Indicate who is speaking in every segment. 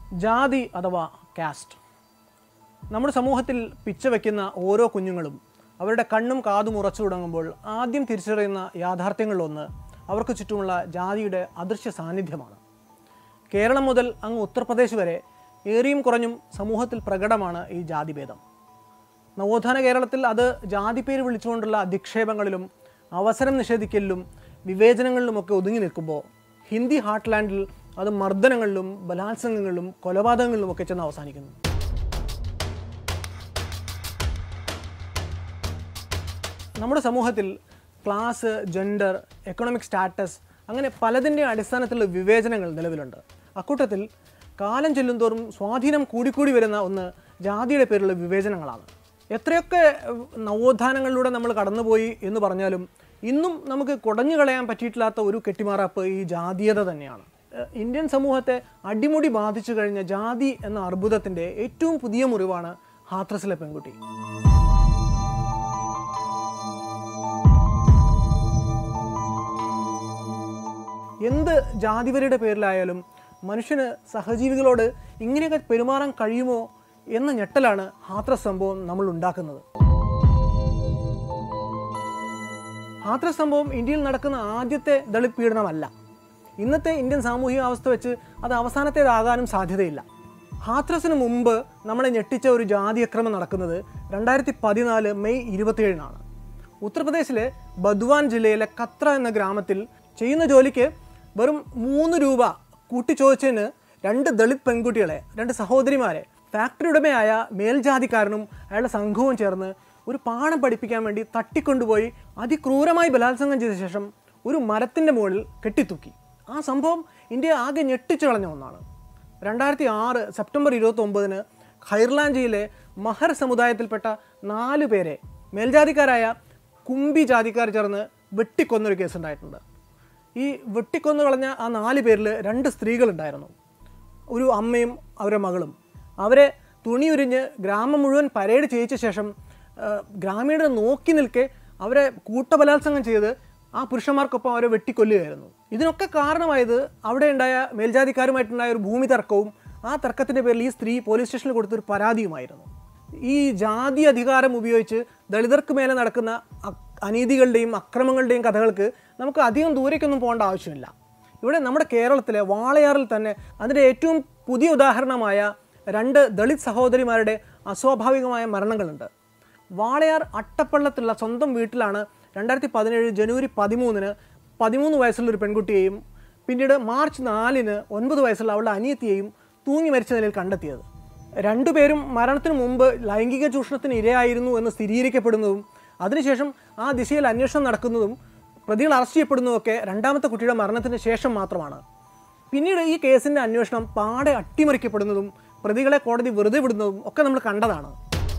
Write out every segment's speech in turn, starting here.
Speaker 1: ജാതി അഥവാ കാസ്റ്റ് നമ്മുടെ സമൂഹത്തിൽ പിച്ച വയ്ക്കുന്ന ഓരോ കുഞ്ഞുങ്ങളും അവരുടെ കണ്ണും കാതും ഉറച്ചു തുടങ്ങുമ്പോൾ ആദ്യം തിരിച്ചറിയുന്ന യാഥാർത്ഥ്യങ്ങളിലൊന്ന് അവർക്ക് ചുറ്റുമുള്ള ജാതിയുടെ അദൃശ്യ സാന്നിധ്യമാണ് കേരളം മുതൽ അങ്ങ് ഉത്തർപ്രദേശ് വരെ ഏറിയും കുറഞ്ഞും സമൂഹത്തിൽ പ്രകടമാണ് ഈ ജാതിഭേദം നവോത്ഥാന കേരളത്തിൽ അത് ജാതിപ്പേര് വിളിച്ചുകൊണ്ടുള്ള അധിക്ഷേപങ്ങളിലും അവസരം നിഷേധിക്കലിലും വിവേചനങ്ങളിലുമൊക്കെ ഒതുങ്ങി നിൽക്കുമ്പോൾ ഹിന്ദി ഹാർട്ട്ലാൻഡിൽ അത് മർദ്ദനങ്ങളിലും ബലാത്സംഗങ്ങളിലും കൊലപാതകങ്ങളിലുമൊക്കെ ചെന്ന് അവസാനിക്കുന്നു നമ്മുടെ സമൂഹത്തിൽ ക്ലാസ് ജെൻഡർ എക്കണോമിക് സ്റ്റാറ്റസ് അങ്ങനെ പലതിൻ്റെ അടിസ്ഥാനത്തിലുള്ള വിവേചനങ്ങൾ നിലവിലുണ്ട് അക്കൂട്ടത്തിൽ കാലം ചെല്ലുന്തോറും സ്വാധീനം കൂടിക്കൂടി വരുന്ന ഒന്ന് ജാതിയുടെ പേരിലുള്ള വിവേചനങ്ങളാണ് എത്രയൊക്കെ ഏഹ്, നവോത്ഥാനങ്ങളിലൂടെ നമ്മൾ കടന്നുപോയി എന്ന് പറഞ്ഞാലും ഇന്നും നമുക്ക് കുടഞ്ഞു കളയാൻ പറ്റിയിട്ടില്ലാത്ത ഒരു കെട്ടിമാറാപ്പ് ഈ ജാതീയത തന്നെയാണ് ഏഹ്, ഇന്ത്യൻ സമൂഹത്തെ അടിമുടി ബാധിച്ചു കഴിഞ്ഞ ജാതി എന്ന അർബുദത്തിൻ്റെ ഏറ്റവും പുതിയ മുറിവാണ് ഹാത്രസിലെ പെൺകുട്ടി എന്ത് ജാതിവരുടെ പേരിലായാലും മനുഷ്യന് സഹജീവികളോട് ഇങ്ങനെയൊക്കെ പെരുമാറാൻ കഴിയുമോ എന്ന ഞെട്ടലാണ് ഹാത്രസ് സംഭവം നമ്മൾ ഉണ്ടാക്കുന്നത് ഹാത്രസ് സംഭവം ഇന്ത്യയിൽ നടക്കുന്ന ആദ്യത്തെ ദളിത് പീഡനമല്ല ഇന്നത്തെ ഇന്ത്യൻ സാമൂഹിക അവസ്ഥ വെച്ച് അത് അവസാനത്തേതാകാനും സാധ്യതയില്ല ഹാത്രസിന് മുമ്പ് നമ്മളെ ഞെട്ടിച്ച ഒരു ജാതി അക്രമം നടക്കുന്നത് രണ്ടായിരത്തി പതിനാല് മെയ് ഇരുപത്തിയേഴിനാണ് ഉത്തർപ്രദേശിലെ ബദ്വാൻ ജില്ലയിലെ കത്ര എന്ന ഗ്രാമത്തിൽ ചെയ്യുന്ന ജോലിക്ക് വെറും മൂന്ന് രൂപ കൂട്ടിച്ചോദിച്ചതിന് രണ്ട് ദളിത് പെൺകുട്ടികളെ രണ്ട് സഹോദരിമാരെ ഫാക്ടറി ഉടമയായ മേൽജാതിക്കാരനും അയാളുടെ സംഘവും ചേർന്ന് ഒരു പാഠം പഠിപ്പിക്കാൻ വേണ്ടി തട്ടിക്കൊണ്ടുപോയി അതിക്രൂരമായി ബലാത്സംഗം ചെയ്ത ശേഷം ഒരു മരത്തിൻ്റെ മുകളിൽ കെട്ടിത്തൂക്കി ആ സംഭവം ഇന്ത്യയെ ആകെ ഞെട്ടിച്ചു കളഞ്ഞ ഒന്നാണ് രണ്ടായിരത്തി ആറ് സെപ്റ്റംബർ ഇരുപത്തി ഒമ്പതിന് ഖൈർലാഞ്ചിയിലെ മഹർ സമുദായത്തിൽപ്പെട്ട നാല് പേരെ മേൽജാതിക്കാരായ കുമ്പി ജാതിക്കാർ ചേർന്ന് വെട്ടിക്കൊന്നൊരു കേസുണ്ടായിട്ടുണ്ട് ഈ വെട്ടിക്കൊന്നു കളഞ്ഞ ആ നാല് പേരിൽ രണ്ട് സ്ത്രീകളുണ്ടായിരുന്നു ഒരു അമ്മയും അവരുടെ മകളും അവരെ തുണിയുരിഞ്ഞ് ഗ്രാമം മുഴുവൻ പരേഡ് ചെയ്യിച്ച ശേഷം ആ, ഗ്രാമീണർ നോക്കി നിൽക്കെ അവരെ കൂട്ടബലാത്സംഗം ചെയ്ത് ആ പുരുഷന്മാർക്കൊപ്പം അവരെ വെട്ടിക്കൊല്ലുകയായിരുന്നു ഇതിനൊക്കെ കാരണമായത് അവിടെ ഉണ്ടായ മേൽജാതിക്കാരുമായിട്ടുണ്ടായ ഒരു ഭൂമി തർക്കവും ആ തർക്കത്തിൻ്റെ പേരിൽ ഈ സ്ത്രീ പോലീസ് സ്റ്റേഷനിൽ കൊടുത്തൊരു പരാതിയുമായിരുന്നു ഈ ജാതി അധികാരം ഉപയോഗിച്ച് ദളിതർക്ക് മേലെ നടക്കുന്ന അ- അനീതികളുടെയും അക്രമങ്ങളുടെയും കഥകൾക്ക് നമുക്ക് അധികം ദൂരേക്കൊന്നും പോകേണ്ട ആവശ്യമില്ല ഇവിടെ നമ്മുടെ കേരളത്തിലെ വാളയാറിൽ തന്നെ അതിൻ്റെ ഏറ്റവും പുതിയ ഉദാഹരണമായ രണ്ട് ദളിത് സഹോദരിമാരുടെ അസ്വാഭാവികമായ മരണങ്ങളുണ്ട് വാളയാർ അട്ടപ്പള്ളത്തുള്ള സ്വന്തം വീട്ടിലാണ് രണ്ടായിരത്തി പതിനേഴ് ജനുവരി പതിമൂന്നിന് പതിമൂന്ന് വയസ്സുള്ള ഒരു പെൺകുട്ടിയെയും പിന്നീട് മാർച്ച് നാലിന് ഒൻപത് വയസ്സുള്ള അവളുടെ അനിയത്തിയെയും തൂങ്ങി മരിച്ച നിലയിൽ കണ്ടെത്തിയത് രണ്ടുപേരും മരണത്തിന് മുമ്പ് ലൈംഗിക ചൂഷണത്തിന് ഇരയായിരുന്നു എന്ന് സ്ഥിരീകരിക്കപ്പെടുന്നതും അതിനുശേഷം ആ ദിശയിൽ അന്വേഷണം നടക്കുന്നതും പ്രതികൾ അറസ്റ്റ് ചെയ്യപ്പെടുന്നതൊക്കെ രണ്ടാമത്തെ കുട്ടിയുടെ മരണത്തിന് ശേഷം മാത്രമാണ് പിന്നീട് ഈ കേസിൻ്റെ അന്വേഷണം പാടെ അട്ടിമറിക്കപ്പെടുന്നതും പ്രതികളെ കോടതി വെറുതെ വിടുന്നതും ഒക്കെ നമ്മൾ കണ്ടതാണ്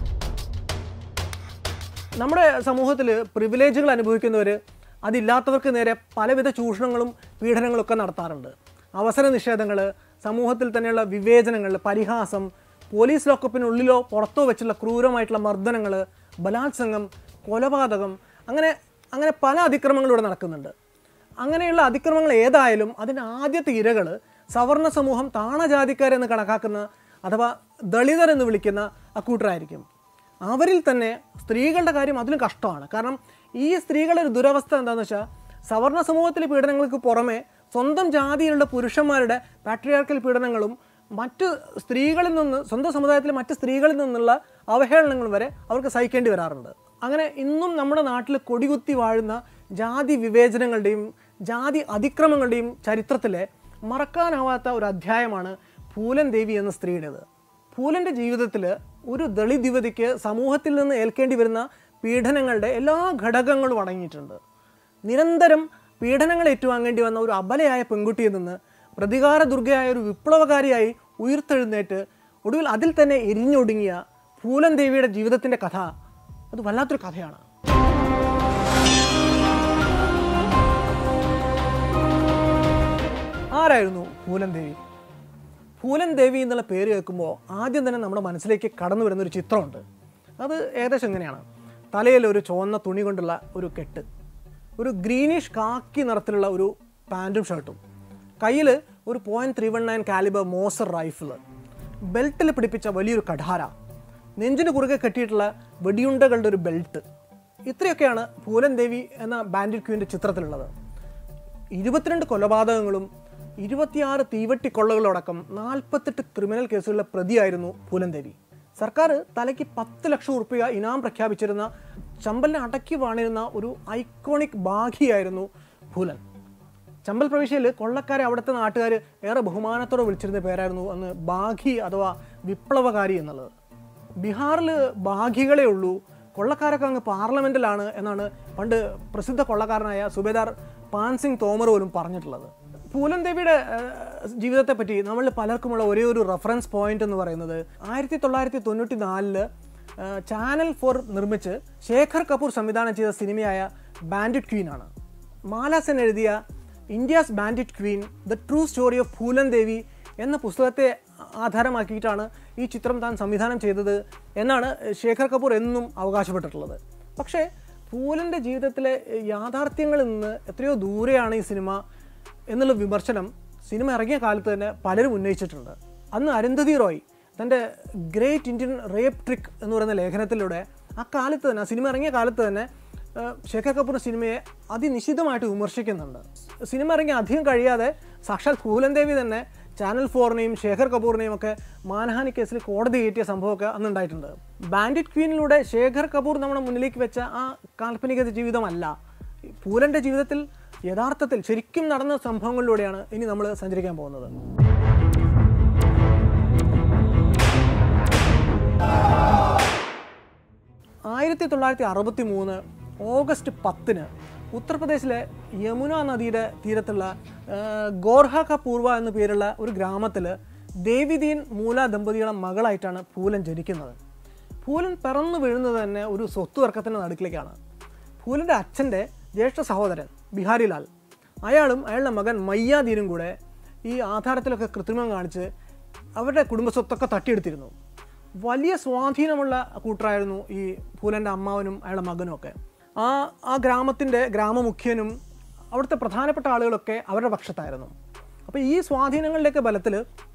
Speaker 1: നമ്മുടെ സമൂഹത്തിൽ പ്രിവിലേജുകൾ അനുഭവിക്കുന്നവർ അതില്ലാത്തവർക്ക് നേരെ പലവിധ ചൂഷണങ്ങളും പീഡനങ്ങളും ഒക്കെ നടത്താറുണ്ട് അവസര നിഷേധങ്ങൾ സമൂഹത്തിൽ തന്നെയുള്ള വിവേചനങ്ങൾ പരിഹാസം പോലീസ് ലോക്കപ്പിനുള്ളിലോ പുറത്തോ വെച്ചുള്ള ക്രൂരമായിട്ടുള്ള മർദ്ദനങ്ങൾ ബലാത്സംഗം കൊലപാതകം അങ്ങനെ അങ്ങനെ പല അതിക്രമങ്ങളും ഇവിടെ നടക്കുന്നുണ്ട് അങ്ങനെയുള്ള അതിക്രമങ്ങൾ ഏതായാലും അതിൻ്റെ ആദ്യത്തെ ഇരകൾ സവർണ സമൂഹം താണജാതിക്കാരെന്ന് കണക്കാക്കുന്ന അഥവാ ദളിതർ എന്ന് വിളിക്കുന്ന അക്കൂട്ടരായിരിക്കും അവരിൽ തന്നെ സ്ത്രീകളുടെ കാര്യം അതിലും കഷ്ടമാണ് കാരണം ഈ സ്ത്രീകളുടെ ഒരു ദുരവസ്ഥ എന്താണെന്ന് വെച്ചാൽ സവർണ സമൂഹത്തിലെ പീഡനങ്ങൾക്ക് പുറമെ സ്വന്തം ജാതിയിലുള്ള പുരുഷന്മാരുടെ പാട്രിയാർക്കൽ പീഡനങ്ങളും മറ്റ് സ്ത്രീകളിൽ നിന്ന് സ്വന്തം സമുദായത്തിലെ മറ്റ് സ്ത്രീകളിൽ നിന്നുള്ള അവഹേളനങ്ങൾ വരെ അവർക്ക് സഹിക്കേണ്ടി വരാറുണ്ട് അങ്ങനെ ഇന്നും നമ്മുടെ നാട്ടിൽ കൊടികുത്തി വാഴുന്ന ജാതി വിവേചനങ്ങളുടെയും ജാതി അതിക്രമങ്ങളുടെയും ചരിത്രത്തിലെ മറക്കാനാവാത്ത ഒരു അധ്യായമാണ് പൂലൻ ദേവി എന്ന സ്ത്രീയുടേത് പൂലൻ്റെ ജീവിതത്തിൽ ഒരു ദളിത് യുവതിക്ക് സമൂഹത്തിൽ നിന്ന് ഏൽക്കേണ്ടി വരുന്ന പീഡനങ്ങളുടെ എല്ലാ ഘടകങ്ങളും അടങ്ങിയിട്ടുണ്ട് നിരന്തരം പീഡനങ്ങൾ ഏറ്റുവാങ്ങേണ്ടി വന്ന ഒരു അബലയായ പെൺകുട്ടിയിൽ നിന്ന് പ്രതികാര ദുർഗയായ ഒരു വിപ്ലവകാരിയായി ഉയർത്തെഴുന്നേറ്റ് ഒടുവിൽ അതിൽ തന്നെ എരിഞ്ഞൊടുങ്ങിയ പൂലൻ ദേവിയുടെ ജീവിതത്തിൻ്റെ കഥ അത് വല്ലാത്തൊരു കഥയാണ് ആരായിരുന്നു പൂലൻ ദേവി പൂലൻ ദേവി എന്നുള്ള പേര് കേൾക്കുമ്പോൾ ആദ്യം തന്നെ നമ്മുടെ മനസ്സിലേക്ക് കടന്നു വരുന്ന ഒരു ചിത്രമുണ്ട് അത് ഏകദേശം ഇങ്ങനെയാണ് തലയിൽ ഒരു ചുവന്ന തുണി കൊണ്ടുള്ള ഒരു കെട്ട് ഒരു ഗ്രീനിഷ് കാക്കി നിറത്തിലുള്ള ഒരു പാൻറ്റും ഷർട്ടും കയ്യിൽ ഒരു point three one nine calibre Mauser rifle ബെൽറ്റിൽ പിടിപ്പിച്ച വലിയൊരു കഠാര നെഞ്ചിന് കുറുകെ കെട്ടിയിട്ടുള്ള വെടിയുണ്ടകളുടെ ഒരു ബെൽറ്റ് ഇത്രയൊക്കെയാണ് പൂലൻ ദേവി എന്ന ബാൻഡിൽ ക്യൂവിൻ്റെ ചിത്രത്തിലുള്ളത് ഇരുപത്തിരണ്ട് കൊലപാതകങ്ങളും ഇരുപത്തിയാറ് തീവട്ടിക്കൊള്ളകളടക്കം നാൽപ്പത്തെട്ട് ക്രിമിനൽ കേസുകളിലെ പ്രതിയായിരുന്നു പൂലൻ ദേവി സർക്കാർ തലയ്ക്ക് പത്ത് ലക്ഷം ഉറുപ്പിക ഇനാം പ്രഖ്യാപിച്ചിരുന്ന ചമ്പലിനെ അടക്കി വാണിരുന്ന ഒരു ഐക്കോണിക് ബാഘിയായിരുന്നു പൂലൻ ചമ്പൽ പ്രവിശ്യയിൽ കൊള്ളക്കാരെ അവിടുത്തെ നാട്ടുകാർ ഏറെ ബഹുമാനത്തോടെ വിളിച്ചിരുന്ന പേരായിരുന്നു അന്ന് ബാഘി അഥവാ വിപ്ലവകാരി എന്നുള്ളത് ബീഹാറിൽ ബാഘികളെ ഉള്ളൂ കൊള്ളക്കാരൊക്കെ അങ്ങ് പാർലമെൻറ്റിലാണ് എന്നാണ് പണ്ട് പ്രസിദ്ധ കൊള്ളക്കാരനായ സുബേദാർ പാൻസിംഗ് തോമർ പോലും പറഞ്ഞിട്ടുള്ളത് പൂലൻ ദേവിയുടെ ജീവിതത്തെ പറ്റി നമ്മളിൽ പലർക്കുമുള്ള ഒരേ ഒരു റെഫറൻസ് പോയിന്റ് എന്ന് പറയുന്നത് ആയിരത്തി തൊള്ളായിരത്തി തൊണ്ണൂറ്റി നാലില് ചാനൽ ഫോർ നിർമ്മിച്ച് ശേഖർ കപൂർ സംവിധാനം ചെയ്ത സിനിമയായ ബാൻഡിറ്റ് ക്വീൻ ആണ് മാലാസൻ എഴുതിയ India's bandit queen the true story of Phoolan Devi എന്ന പുസ്തകത്തെ ആധാരമാക്കിയിട്ടാണ് ഈ ചിത്രം താൻ സംവിധാനം ചെയ്തത് എന്നാണ് ശേഖർ കപൂർ എന്നും അവകാശപ്പെട്ടിട്ടുള്ളത് പക്ഷേ പൂലൻ്റെ ജീവിതത്തിലെ യാഥാർത്ഥ്യങ്ങളിൽ നിന്ന് എത്രയോ ദൂരെയാണ് ഈ സിനിമ എന്നുള്ള വിമർശനം സിനിമ ഇറങ്ങിയ കാലത്ത് തന്നെ പലരും ഉന്നയിച്ചിട്ടുണ്ട് അന്ന് അരുന്ധതി റോയ് തൻ്റെ ഗ്രേറ്റ് ഇന്ത്യൻ റേപ്പ് ട്രിക്ക് എന്ന് പറയുന്ന ലേഖനത്തിലൂടെ ആ കാലത്ത് തന്നെ ആ സിനിമ ഇറങ്ങിയ കാലത്ത് തന്നെ ഏഹ്, ശേഖർ കപൂർ സിനിമയെ അതിനിശിതമായിട്ട് വിമർശിക്കുന്നുണ്ട് സിനിമ ഇറങ്ങി അധികം കഴിയാതെ സാക്ഷാൽ പൂലൻ ദേവി തന്നെ ചാനൽ ഫോറിനെയും ശേഖർ കപൂറിനെയും ഒക്കെ മാനഹാനി കേസിൽ കോടതി കയറ്റിയ സംഭവമൊക്കെ അന്നുണ്ടായിട്ടുണ്ട് ബാൻഡിറ്റ് ക്വീനിലൂടെ ശേഖർ കപൂർ നമ്മുടെ മുന്നിലേക്ക് വെച്ച ആ കാൽപ്പനിക ജീവിതമല്ല പൂലൻ്റെ ജീവിതത്തിൽ യഥാർത്ഥത്തിൽ ശരിക്കും നടന്ന സംഭവങ്ങളിലൂടെയാണ് ഇനി നമ്മൾ സഞ്ചരിക്കാൻ പോകുന്നത് ആയിരത്തി തൊള്ളായിരത്തി അറുപത്തി മൂന്ന് ഓഗസ്റ്റ് പത്തിന് ഉത്തർപ്രദേശിലെ യമുന നദിയുടെ തീരത്തുള്ള ആ, ഗോർഹ ക പൂർവ എന്നു പേരുള്ള ഒരു ഗ്രാമത്തിൽ ദേവിദീൻ മൂല ദമ്പതികളുടെ മകളായിട്ടാണ് പൂലൻ ജനിക്കുന്നത് പൂലൻ പിറന്നു വീഴുന്നത് തന്നെ ഒരു സ്വത്ത് തർക്കത്തിൻ്റെ നടുക്കിലേക്കാണ് പൂലൻ്റെ അച്ഛൻ്റെ ജ്യേഷ്ഠ സഹോദരൻ ബിഹാരിലാൽ അയാളും അയാളുടെ മകൻ മയ്യാദീനും കൂടെ ഈ ആധാരത്തിലൊക്കെ കൃത്രിമം കാണിച്ച് അവരുടെ കുടുംബസ്വത്തൊക്കെ തട്ടിയെടുത്തിരുന്നു വലിയ സ്വാധീനമുള്ള കൂട്ടരായിരുന്നു ഈ പൂലൻ്റെ അമ്മാവനും അയാളുടെ മകനും ഒക്കെ ആ ആ ഗ്രാമത്തിൻ്റെ ഗ്രാമമുഖ്യനും അവിടുത്തെ പ്രധാനപ്പെട്ട ആളുകളൊക്കെ അവരുടെ പക്ഷത്തായിരുന്നു അപ്പോൾ ഈ സ്വാധീനങ്ങളുടെയൊക്കെ ബലത്തിൽ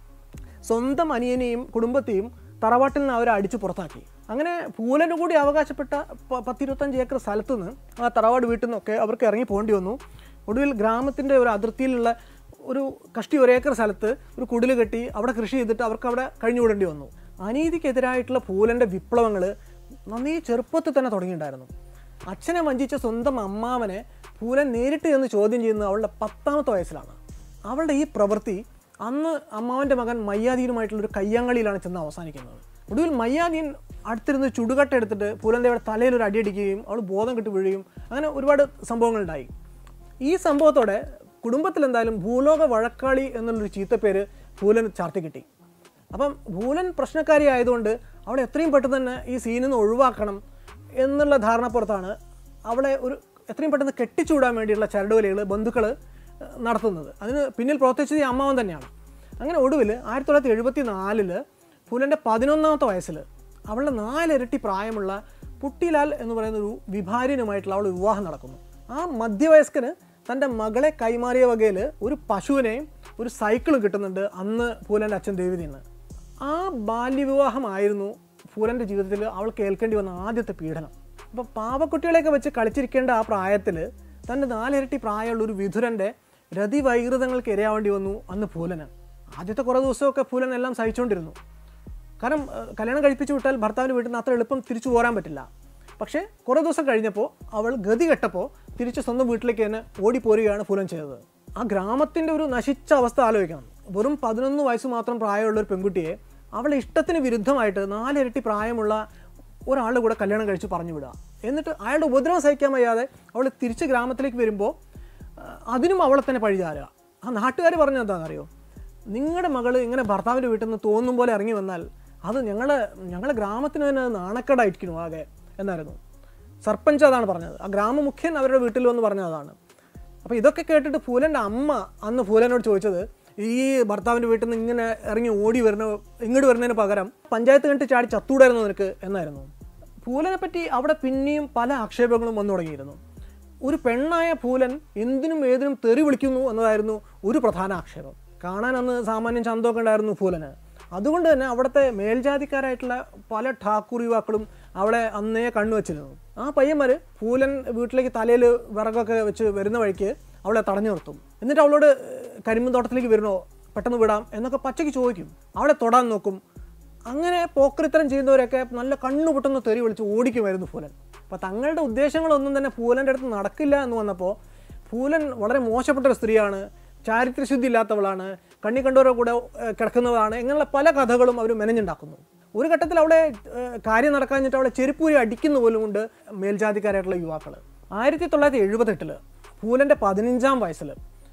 Speaker 1: സ്വന്തം അനിയനെയും കുടുംബത്തെയും തറവാട്ടിൽ നിന്ന് അവരെ അടിച്ചു പുറത്താക്കി അങ്ങനെ പൂലന് കൂടി അവകാശപ്പെട്ട പ- പത്തിരുപത്തഞ്ച് ഏക്കർ സ്ഥലത്ത് നിന്ന് ആ തറവാട് വീട്ടിൽ നിന്നൊക്കെ അവർക്ക് ഇറങ്ങി പോകേണ്ടി വന്നു ഒടുവിൽ ഗ്രാമത്തിൻ്റെ ഒരു അതിർത്തിയിലുള്ള ഒരു കഷ്ടി ഒരേക്കർ സ്ഥലത്ത് ഒരു കുടിൽ കെട്ടി അവിടെ കൃഷി ചെയ്തിട്ട് അവർക്ക് അവിടെ കഴിഞ്ഞുകൂടേണ്ടി വന്നു അനീതിക്കെതിരായിട്ടുള്ള പൂലൻ്റെ വിപ്ലവങ്ങൾ നന്നേ ചെറുപ്പത്തിൽ തന്നെ തുടങ്ങിയിട്ടുണ്ടായിരുന്നു അച്ഛനെ വഞ്ചിച്ച സ്വന്തം അമ്മാവനെ പൂലൻ നേരിട്ട് ചെന്ന് ചോദ്യം ചെയ്യുന്നത് അവളുടെ പത്താമത്തെ വയസ്സിലാണ് അവളുടെ ഈ പ്രവൃത്തി അന്ന് അമ്മാവൻ്റെ മകൻ മയ്യാദീനുമായിട്ടുള്ള ഒരു കയ്യാങ്കളിയിലാണ് ചെന്ന് അവസാനിക്കുന്നത് ഒടുവിൽ മയ്യാദീൻ അടുത്തിരുന്ന് ചുടുകട്ട എടുത്തിട്ട് പൂലന്തയുടെ തലയിൽ ഒരു അടിയടിക്കുകയും അവൾ ബോധം കിട്ടി വീഴുകയും അങ്ങനെ ഒരുപാട് സംഭവങ്ങളുണ്ടായി ഈ സംഭവത്തോടെ കുടുംബത്തിൽ എന്തായാലും ഭൂലോക വഴക്കാളി എന്നുള്ളൊരു ചീത്തപ്പേര് പൂലൻ ചാർത്തി കിട്ടി അപ്പം ഭൂലൻ പ്രശ്നക്കാരി ആയതുകൊണ്ട് അവളെ എത്രയും പെട്ടെന്ന് തന്നെ ഈ സീനിൽ നിന്ന് ഒഴിവാക്കണം എന്നുള്ള ധാരണപ്പുറത്താണ് അവളെ ഒരു എത്രയും പെട്ടെന്ന് കെട്ടിച്ചൂടാൻ വേണ്ടിയുള്ള ചരടുവലികൾ ബന്ധുക്കൾ നടത്തുന്നത് അതിന് പിന്നിൽ പ്രവർത്തിച്ചത് ഈ അമ്മാവൻ തന്നെയാണ് അങ്ങനെ ഒടുവിൽ ആയിരത്തി തൊള്ളായിരത്തി എഴുപത്തി നാലില് പൂലൻ്റെ പതിനൊന്നാമത്തെ വയസ്സിൽ അവളുടെ നാലിരട്ടി പ്രായമുള്ള പുട്ടിലാൽ എന്ന് പറയുന്ന ഒരു വിഭാര്യനുമായിട്ടുള്ള അവൾ വിവാഹം നടക്കുന്നു ആ മധ്യവയസ്കന് തൻ്റെ മകളെ കൈമാറിയ വകയിൽ ഒരു പശുവിനെയും ഒരു സൈക്കിളും കിട്ടുന്നുണ്ട് അന്ന് പൂലൻ്റെ അച്ഛൻ ദേവിതിന്ന് ആ ബാല്യവിവാഹമായിരുന്നു പൂലൻ്റെ ജീവിതത്തിൽ അവൾ കേൾക്കേണ്ടി വന്ന ആദ്യത്തെ പീഡനം അപ്പോൾ പാവക്കുട്ടികളെയൊക്കെ വെച്ച് കളിച്ചിരിക്കേണ്ട ആ പ്രായത്തിൽ തൻ്റെ നാലിരട്ടി പ്രായമുള്ള ഒരു വിധുരൻ്റെ രതിവൈകൃതങ്ങൾക്ക് ഇരയാവേണ്ടി വന്നു അന്ന് പൂലന് ആദ്യത്തെ കുറേ ദിവസമൊക്കെ പൂലൻ എല്ലാം സഹിച്ചുകൊണ്ടിരുന്നു കാരണം ഏഹ്, കല്യാണം കഴിപ്പിച്ചു വിട്ടാൽ ഭർത്താവിന് വീട്ടിൽ നിന്ന് അത്ര എളുപ്പം തിരിച്ചു പോരാൻ പറ്റില്ല പക്ഷേ കുറേ ദിവസം കഴിഞ്ഞപ്പോൾ അവൾ ഗതി കെട്ടപ്പോൾ തിരിച്ച് സ്വന്തം വീട്ടിലേക്ക് തന്നെ ഓടിപ്പോരുകയാണ് പൂലൻ ചെയ്തത് ആ ഗ്രാമത്തിൻ്റെ ഒരു നശിച്ച അവസ്ഥ ആലോചിക്കണം വെറും പതിനൊന്ന് വയസ്സ് മാത്രം പ്രായമുള്ള ഒരു പെൺകുട്ടിയെ അവളുടെ ഇഷ്ടത്തിന് വിരുദ്ധമായിട്ട് നാലിരട്ടി പ്രായമുള്ള ഒരാളുടെ കൂടെ കല്യാണം കഴിച്ച് പറഞ്ഞു വിടുക എന്നിട്ട് അയാളുടെ ഉപദ്രവം സഹിക്കാൻ വയ്യാതെ അവൾ തിരിച്ച് ഗ്രാമത്തിലേക്ക് വരുമ്പോൾ ആ, അതിനും അവളെ തന്നെ പഴിചാരുക ആ നാട്ടുകാർ പറഞ്ഞത് എന്താണെന്നറിയോ നിങ്ങളുടെ മകൾ ഇങ്ങനെ ഭർത്താവിൻ്റെ വീട്ടിൽ നിന്ന് തോന്നും പോലെ ഇറങ്ങി വന്നാൽ അത് ഞങ്ങളെ ഞങ്ങളെ ഗ്രാമത്തിന് തന്നെ അത് നാണക്കേടായിരിക്കുന്നു ആകെ എന്നായിരുന്നു സർപ്പഞ്ച് അതാണ് പറഞ്ഞത് ആ ഗ്രാമമുഖ്യൻ അവരുടെ വീട്ടിൽ വന്ന് പറഞ്ഞതാണ് അപ്പോൾ ഇതൊക്കെ കേട്ടിട്ട് പൂലൻ്റെ അമ്മ അന്ന് പൂലനോട് ചോദിച്ചത് ഈ ഭർത്താവിൻ്റെ വീട്ടിൽ നിന്ന് ഇങ്ങനെ ഇറങ്ങി ഓടി വരുന്ന ഇങ്ങോട്ട് വരുന്നതിന് പകരം പഞ്ചായത്ത് കണ്ടിട്ട് ചാടി ചത്തൂടായിരുന്നു നിനക്ക് എന്നായിരുന്നു പൂലനെ പറ്റി അവിടെ പിന്നെയും പല ആക്ഷേപങ്ങളും വന്നു തുടങ്ങിയിരുന്നു ഒരു പെണ്ണായ പൂലൻ എന്തിനും ഏതിനും തെറി വിളിക്കുന്നു എന്നതായിരുന്നു ഒരു പ്രധാന ആക്ഷേപം കാണാൻ അന്ന് സാമാന്യം ചന്തമൊക്കെ ഉണ്ടായിരുന്നു പൂലന് അതുകൊണ്ട് തന്നെ അവിടുത്തെ മേൽജാതിക്കാരായിട്ടുള്ള പല ഠാക്കൂർ യുവാക്കളും അവിടെ അന്നേ കണ്ണു വച്ചിരുന്നു ആ പയ്യന്മാർ പൂലൻ വീട്ടിലേക്ക് തലയിൽ വിറകൊക്കെ വെച്ച് വരുന്ന വഴിക്ക് അവളെ തടഞ്ഞു നിർത്തും എന്നിട്ട് അവളോട് കരിമ്പൻ തോട്ടത്തിലേക്ക് വരണോ പെട്ടെന്ന് വിടാം എന്നൊക്കെ പച്ചയ്ക്ക് ചോദിക്കും അവളെ തൊടാൻ നോക്കും അങ്ങനെ പോക്കറിത്തരം ചെയ്യുന്നവരൊക്കെ നല്ല കണ്ണു പൊട്ടുന്ന തെറി വിളിച്ച് ഓടിക്കുമായിരുന്നു പൂലൻ അപ്പോൾ തങ്ങളുടെ ഉദ്ദേശങ്ങളൊന്നും തന്നെ പൂലൻ്റെ അടുത്ത് നടക്കില്ല എന്ന് വന്നപ്പോൾ പൂലൻ വളരെ മോശപ്പെട്ട ഒരു സ്ത്രീയാണ് ചാരിത്രശുദ്ധി ഇല്ലാത്തവളാണ് കണ്ണി കണ്ടവരുടെ കൂടെ ഏഹ്, കിടക്കുന്നതാണ് ഇങ്ങനെയുള്ള പല കഥകളും അവർ മെനഞ്ഞുണ്ടാക്കുന്നു ഒരു ഘട്ടത്തിൽ അവളെ ഏഹ്, കാര്യം നടക്കാഞ്ഞിട്ട് അവളെ ചെരുപ്പൂരി അടിക്കുന്ന പോലും ഉണ്ട് മേൽജാതിക്കാരായിട്ടുള്ള യുവാക്കൾ ആയിരത്തി തൊള്ളായിരത്തി എഴുപത്തെട്ടില് പൂലൻ്റെ പതിനഞ്ചാം വയസ്സിൽ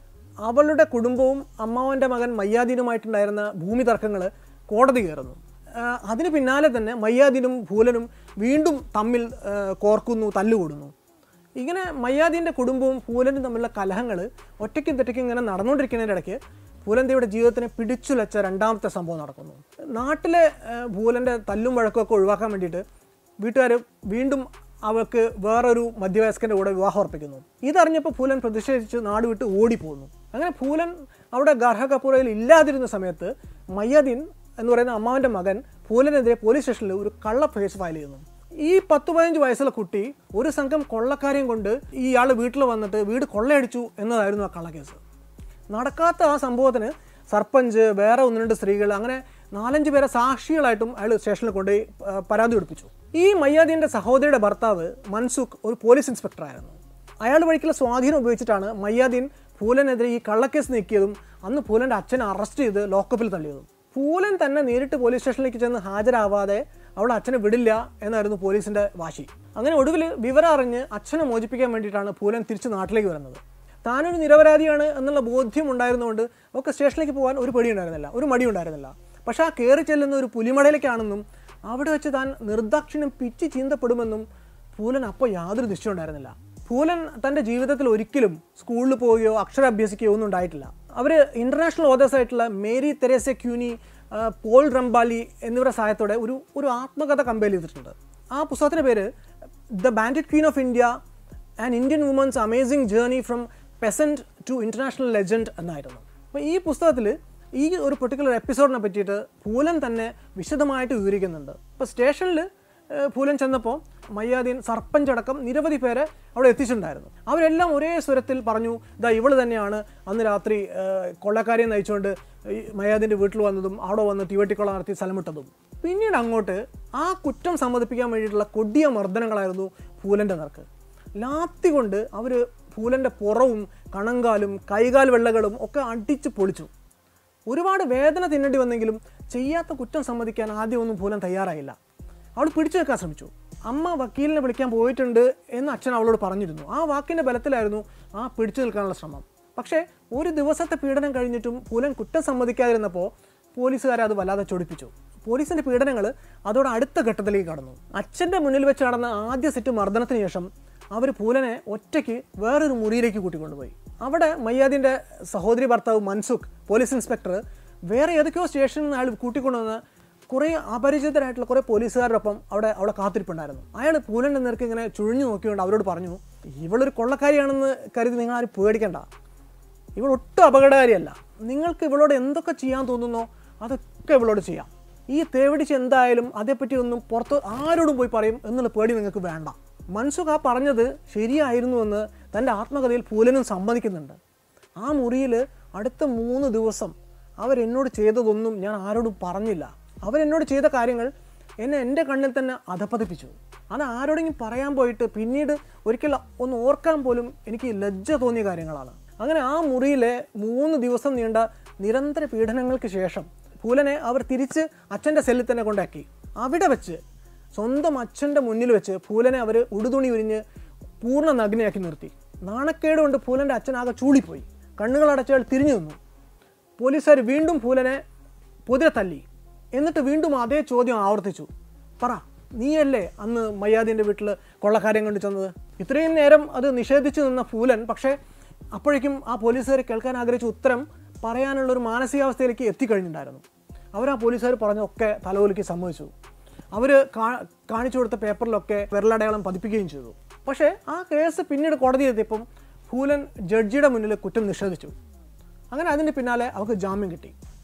Speaker 1: അവളുടെ കുടുംബവും അമ്മാവൻ്റെ മകൻ മയ്യാദീനുമായിട്ടുണ്ടായിരുന്ന ഭൂമി തർക്കങ്ങൾ കോടതി കയറുന്നു ആ, അതിന് പിന്നാലെ തന്നെ മയ്യാദീനും ഭൂലനും വീണ്ടും തമ്മിൽ ആ, കോർക്കുന്നു തല്ലുകൂടുന്നു ഇങ്ങനെ മയ്യാദീൻ്റെ കുടുംബവും പൂലനും തമ്മിലുള്ള കലഹങ്ങൾ ഒറ്റയ്ക്കും തെറ്റയ്ക്കും ഇങ്ങനെ നടന്നുകൊണ്ടിരിക്കുന്നതിൻ്റെ ഇടയ്ക്ക് പൂലന്തിയുടെ ജീവിതത്തിനെ പിടിച്ചുലച്ച രണ്ടാമത്തെ സംഭവം നടക്കുന്നു നാട്ടിലെ ആ, ഭൂലൻ്റെ തല്ലും വഴക്കൊക്കെ ഒഴിവാക്കാൻ വേണ്ടിയിട്ട് വീട്ടുകാർ വീണ്ടും അവൾക്ക് വേറൊരു മധ്യവയസ്കൻ്റെ കൂടെ വിവാഹം ഉറപ്പിക്കുന്നു ഇതറിഞ്ഞപ്പോൾ പൂലൻ പ്രതിഷേധിച്ച് നാട് വിട്ട് ഓടിപ്പോകുന്നു അങ്ങനെ പൂലൻ അവിടെ ഗർഹ കപൂറയിൽ ഇല്ലാതിരുന്ന സമയത്ത് മയ്യദീൻ എന്ന് പറയുന്ന അമ്മാവൻ്റെ മകൻ പൂലനെതിരെ പോലീസ് സ്റ്റേഷനിൽ ഒരു കള്ള കേസ് ഫയൽ ചെയ്യുന്നു ഈ പത്ത് പതിനഞ്ച് വയസ്സുള്ള കുട്ടി ഒരു സംഘം കൊള്ളക്കാരെയും കൊണ്ട് ഈ ഇയാൾ വീട്ടിൽ വന്നിട്ട് വീട് കൊള്ളയടിച്ചു എന്നതായിരുന്നു ആ കള്ളക്കേസ് നടക്കാത്ത ആ സംഭവത്തിന് സർപ്പഞ്ച് വേറെ ഒന്ന് രണ്ട് സ്ത്രീകൾ അങ്ങനെ നാലഞ്ച് പേരെ സാക്ഷികളായിട്ടും അയാൾ സ്റ്റേഷനിൽ കൊണ്ടുപോയി ആ, പരാതി കൊടുപ്പിച്ചു ഈ മയ്യാദീൻ്റെ സഹോദരിയുടെ ഭർത്താവ് മൻസുഖ് ഒരു പോലീസ് ഇൻസ്പെക്ടറായിരുന്നു അയാൾ വഴിക്കുള്ള സ്വാധീനം ഉപയോഗിച്ചിട്ടാണ് മയ്യാദീൻ പൂലനെതിരെ ഈ കള്ളക്കേസ് നീക്കിയതും അന്ന് പൂലൻ്റെ അച്ഛനെ അറസ്റ്റ് ചെയ്ത് ലോക്കപ്പിൽ തള്ളിയതും പൂലൻ തന്നെ നേരിട്ട് പോലീസ് സ്റ്റേഷനിലേക്ക് ചെന്ന് ഹാജരാവാതെ അവൾ അച്ഛനെ വിടില്ല എന്നായിരുന്നു പോലീസിൻ്റെ വാശി അങ്ങനെ ഒടുവിൽ വിവരം അറിഞ്ഞ് അച്ഛനെ മോചിപ്പിക്കാൻ വേണ്ടിയിട്ടാണ് പൂലൻ തിരിച്ച് നാട്ടിലേക്ക് വരുന്നത് താനൊരു നിരപരാധിയാണ് എന്നുള്ള ബോധ്യം ഉണ്ടായിരുന്നുകൊണ്ട് അവൾക്ക് സ്റ്റേഷനിലേക്ക് പോകാൻ ഒരു പേടി ഉണ്ടായിരുന്നില്ല ഒരു മടി ഉണ്ടായിരുന്നില്ല പക്ഷേ ആ കയറി ചെല്ലുന്ന ഒരു പുലിമടയിലേക്കാണെന്നും അവിടെ വെച്ച് താൻ നിർദാക്ഷിണ്യം പിച്ചി ചീന്തപ്പെടുമെന്നും പൂലൻ അപ്പോൾ യാതൊരു നിശ്ചയം ഉണ്ടായിരുന്നില്ല പൂലൻ തൻ്റെ ജീവിതത്തിൽ ഒരിക്കലും സ്കൂളിൽ പോവുകയോ അക്ഷരം അഭ്യസിക്കുകയോ ഒന്നും ഉണ്ടായിട്ടില്ല അവർ ഇൻ്റർനാഷണൽ ഓതേഴ്സ് ആയിട്ടുള്ള മേരി തെരേസ ക്യൂനി ആ, പോൾ റംബാലി എന്നിവരുടെ സഹായത്തോടെ ഒരു ഒരു ആത്മകഥ കമ്പയർ ചെയ്തിട്ടുണ്ട് ആ പുസ്തകത്തിൻ്റെ പേര് the bandit queen of India and Indian woman's amazing journey from peasant to international legend എന്നായിരുന്നു അപ്പോൾ ഈ പുസ്തകത്തിൽ ഈ ഒരു പെർട്ടിക്കുലർ എപ്പിസോഡിനെ പറ്റിയിട്ട് പൂലൻ തന്നെ വിശദമായിട്ട് വിവരിക്കുന്നുണ്ട് ഇപ്പോൾ സ്റ്റേഷനിൽ പൂലൻ ചെന്നപ്പോൾ മയ്യാദീൻ സർപ്പഞ്ച് അടക്കം നിരവധി പേരെ അവിടെ എത്തിച്ചിട്ടുണ്ടായിരുന്നു അവരെല്ലാം ഒരേ സ്വരത്തിൽ പറഞ്ഞു ഇതാ ഇവള് തന്നെയാണ് അന്ന് രാത്രി ഏഹ്, കൊള്ളക്കാരിയെ നയിച്ചുകൊണ്ട് ഈ മയ്യാദിൻ്റെ വീട്ടിൽ വന്നതും അവിടെ വന്ന് തീവട്ടിക്കൊള്ള നടത്തി സ്ഥലമിട്ടതും പിന്നീട് അങ്ങോട്ട് ആ കുറ്റം സമ്മതിപ്പിക്കാൻ വേണ്ടിയിട്ടുള്ള കൊടിയ മർദ്ദനങ്ങളായിരുന്നു പൂലൻ്റെ നേർക്ക് ലാത്തി കൊണ്ട് അവർ പൂലൻ്റെ പുറവും കണങ്കാലും കൈകാൽ വെള്ളകളും ഒക്കെ അടിച്ച് പൊളിച്ചു ഒരുപാട് വേദന തിന്നേണ്ടി വന്നെങ്കിലും ചെയ്യാത്ത കുറ്റം സമ്മതിക്കാൻ ആദ്യമൊന്നും പൂലൻ തയ്യാറായില്ല അവൾ പിടിച്ചു വെക്കാൻ ശ്രമിച്ചു അമ്മ വക്കീലിനെ വിളിക്കാൻ പോയിട്ടുണ്ട് എന്ന് അച്ഛൻ അവളോട് പറഞ്ഞിരുന്നു ആ വാക്കിൻ്റെ ബലത്തിലായിരുന്നു ആ പിടിച്ചു നിൽക്കാനുള്ള ശ്രമം പക്ഷേ ഒരു ദിവസത്തെ പീഡനം കഴിഞ്ഞിട്ടും പൂലൻ കുറ്റം സമ്മതിക്കാതിരുന്നപ്പോൾ പോലീസുകാരെ അത് വല്ലാതെ ചൊടിപ്പിച്ചു പോലീസിൻ്റെ പീഡനങ്ങൾ അതോടെ അടുത്ത ഘട്ടത്തിലേക്ക് കടന്നു അച്ഛൻ്റെ മുന്നിൽ വെച്ച് നടന്ന ആദ്യ സെറ്റ് മർദ്ദനത്തിന് ശേഷം അവർ പൂലനെ ഒറ്റയ്ക്ക് വേറൊരു മുറിയിലേക്ക് കൂട്ടിക്കൊണ്ടുപോയി അവിടെ മയ്യാദിൻ്റെ സഹോദരി ഭർത്താവ് മൻസുഖ് പോലീസ് ഇൻസ്പെക്ടർ വേറെ ഏതൊക്കെയോ സ്റ്റേഷനിൽ നിന്ന് അയാൾ കൂട്ടിക്കൊണ്ടുവന്ന് കുറേ അപരിചിതരായിട്ടുള്ള കുറേ പോലീസുകാരുടെ ഒപ്പം അവിടെ അവിടെ കാത്തിരിപ്പുണ്ടായിരുന്നു അയാൾ പൂലൻ്റെ നേർക്ക് ഇങ്ങനെ ചുഴിഞ്ഞു നോക്കിക്കൊണ്ട് അവരോട് പറഞ്ഞു ഇവളൊരു കൊള്ളക്കാരിയാണെന്ന് കരുതി നിങ്ങൾ ആരും പേടിക്കണ്ട ഇവൾ ഒട്ടും അപകടകാരിയല്ല നിങ്ങൾക്ക് ഇവളോട് എന്തൊക്കെ ചെയ്യാൻ തോന്നുന്നോ അതൊക്കെ ഇവളോട് ചെയ്യാം ഈ തേവിടിച്ച് എന്തായാലും അതേപ്പറ്റി ഒന്നും പുറത്ത് ആരോടും പോയി പറയും എന്നുള്ള പേടി നിങ്ങൾക്ക് വേണ്ട മൻസുഖ് ആ പറഞ്ഞത് ശരിയായിരുന്നുവെന്ന് തൻ്റെ ആത്മകഥയിൽ പൂലനും സമ്മതിക്കുന്നുണ്ട് ആ മുറിയിൽ അടുത്ത മൂന്ന് ദിവസം അവരെന്നോട് ചെയ്തതൊന്നും ഞാൻ ആരോടും പറഞ്ഞില്ല അവരെന്നോട് ചെയ്ത കാര്യങ്ങൾ എന്നെ എൻ്റെ കണ്ണിൽ തന്നെ അധപ്പതിപ്പിച്ചു അത് ആരോടെങ്കിലും പറയാൻ പോയിട്ട് പിന്നീട് ഒരിക്കൽ ഒന്ന് ഓർക്കാൻ പോലും എനിക്ക് ലജ്ജ തോന്നിയ കാര്യങ്ങളാണ് അങ്ങനെ ആ മുറിയിലെ മൂന്ന് ദിവസം നീണ്ട നിരന്തര പീഡനങ്ങൾക്ക് ശേഷം പൂലനെ അവർ തിരിച്ച് അച്ഛൻ്റെ സെല്ലിൽ തന്നെ കൊണ്ടാക്കി അവിടെ വെച്ച് സ്വന്തം അച്ഛൻ്റെ മുന്നിൽ വെച്ച് പൂലനെ അവർ ഉടുതുണി ഉരിഞ്ഞ് പൂർണ്ണ നഗ്നയാക്കി നിർത്തി നാണക്കേട് കൊണ്ട് പൂലൻ്റെ അച്ഛൻ ആകെ ചൂളിപ്പോയി കണ്ണുകൾ അടച്ചയാൾ തിരിഞ്ഞു നിന്നു പോലീസുകാർ വീണ്ടും പൂലനെ പൊതിരെ തല്ലി എന്നിട്ട് വീണ്ടും അതേ ചോദ്യം ആവർത്തിച്ചു പറ നീയല്ലേ അന്ന് മയ്യാദിൻ്റെ വീട്ടിൽ കൊള്ളക്കാര്യം കൊണ്ട് ചെന്നത് ഇത്രയും നേരം അത് നിഷേധിച്ചു നിന്ന പൂലൻ പക്ഷേ അപ്പോഴേക്കും ആ പോലീസുകാർ കേൾക്കാൻ ആഗ്രഹിച്ച ഉത്തരം പറയാനുള്ള ഒരു മാനസികാവസ്ഥയിലേക്ക് എത്തിക്കഴിഞ്ഞിട്ടുണ്ടായിരുന്നു അവർ ആ പോലീസുകാർ പറഞ്ഞൊക്കെ തലവലിക്ക് സമ്മതിച്ചു അവർ കാണിച്ചു കൊടുത്ത പേപ്പറിലൊക്കെ വിരലടയാളം പതിപ്പിക്കുകയും ചെയ്തു പക്ഷേ ആ കേസ് പിന്നീട് കോടതിയിലെത്തിയപ്പം പൂലൻ ജഡ്ജിയുടെ മുന്നിൽ കുറ്റം നിഷേധിച്ചു അങ്ങനെ അതിന് പിന്നാലെ അവർക്ക് ജാമ്യം കിട്ടി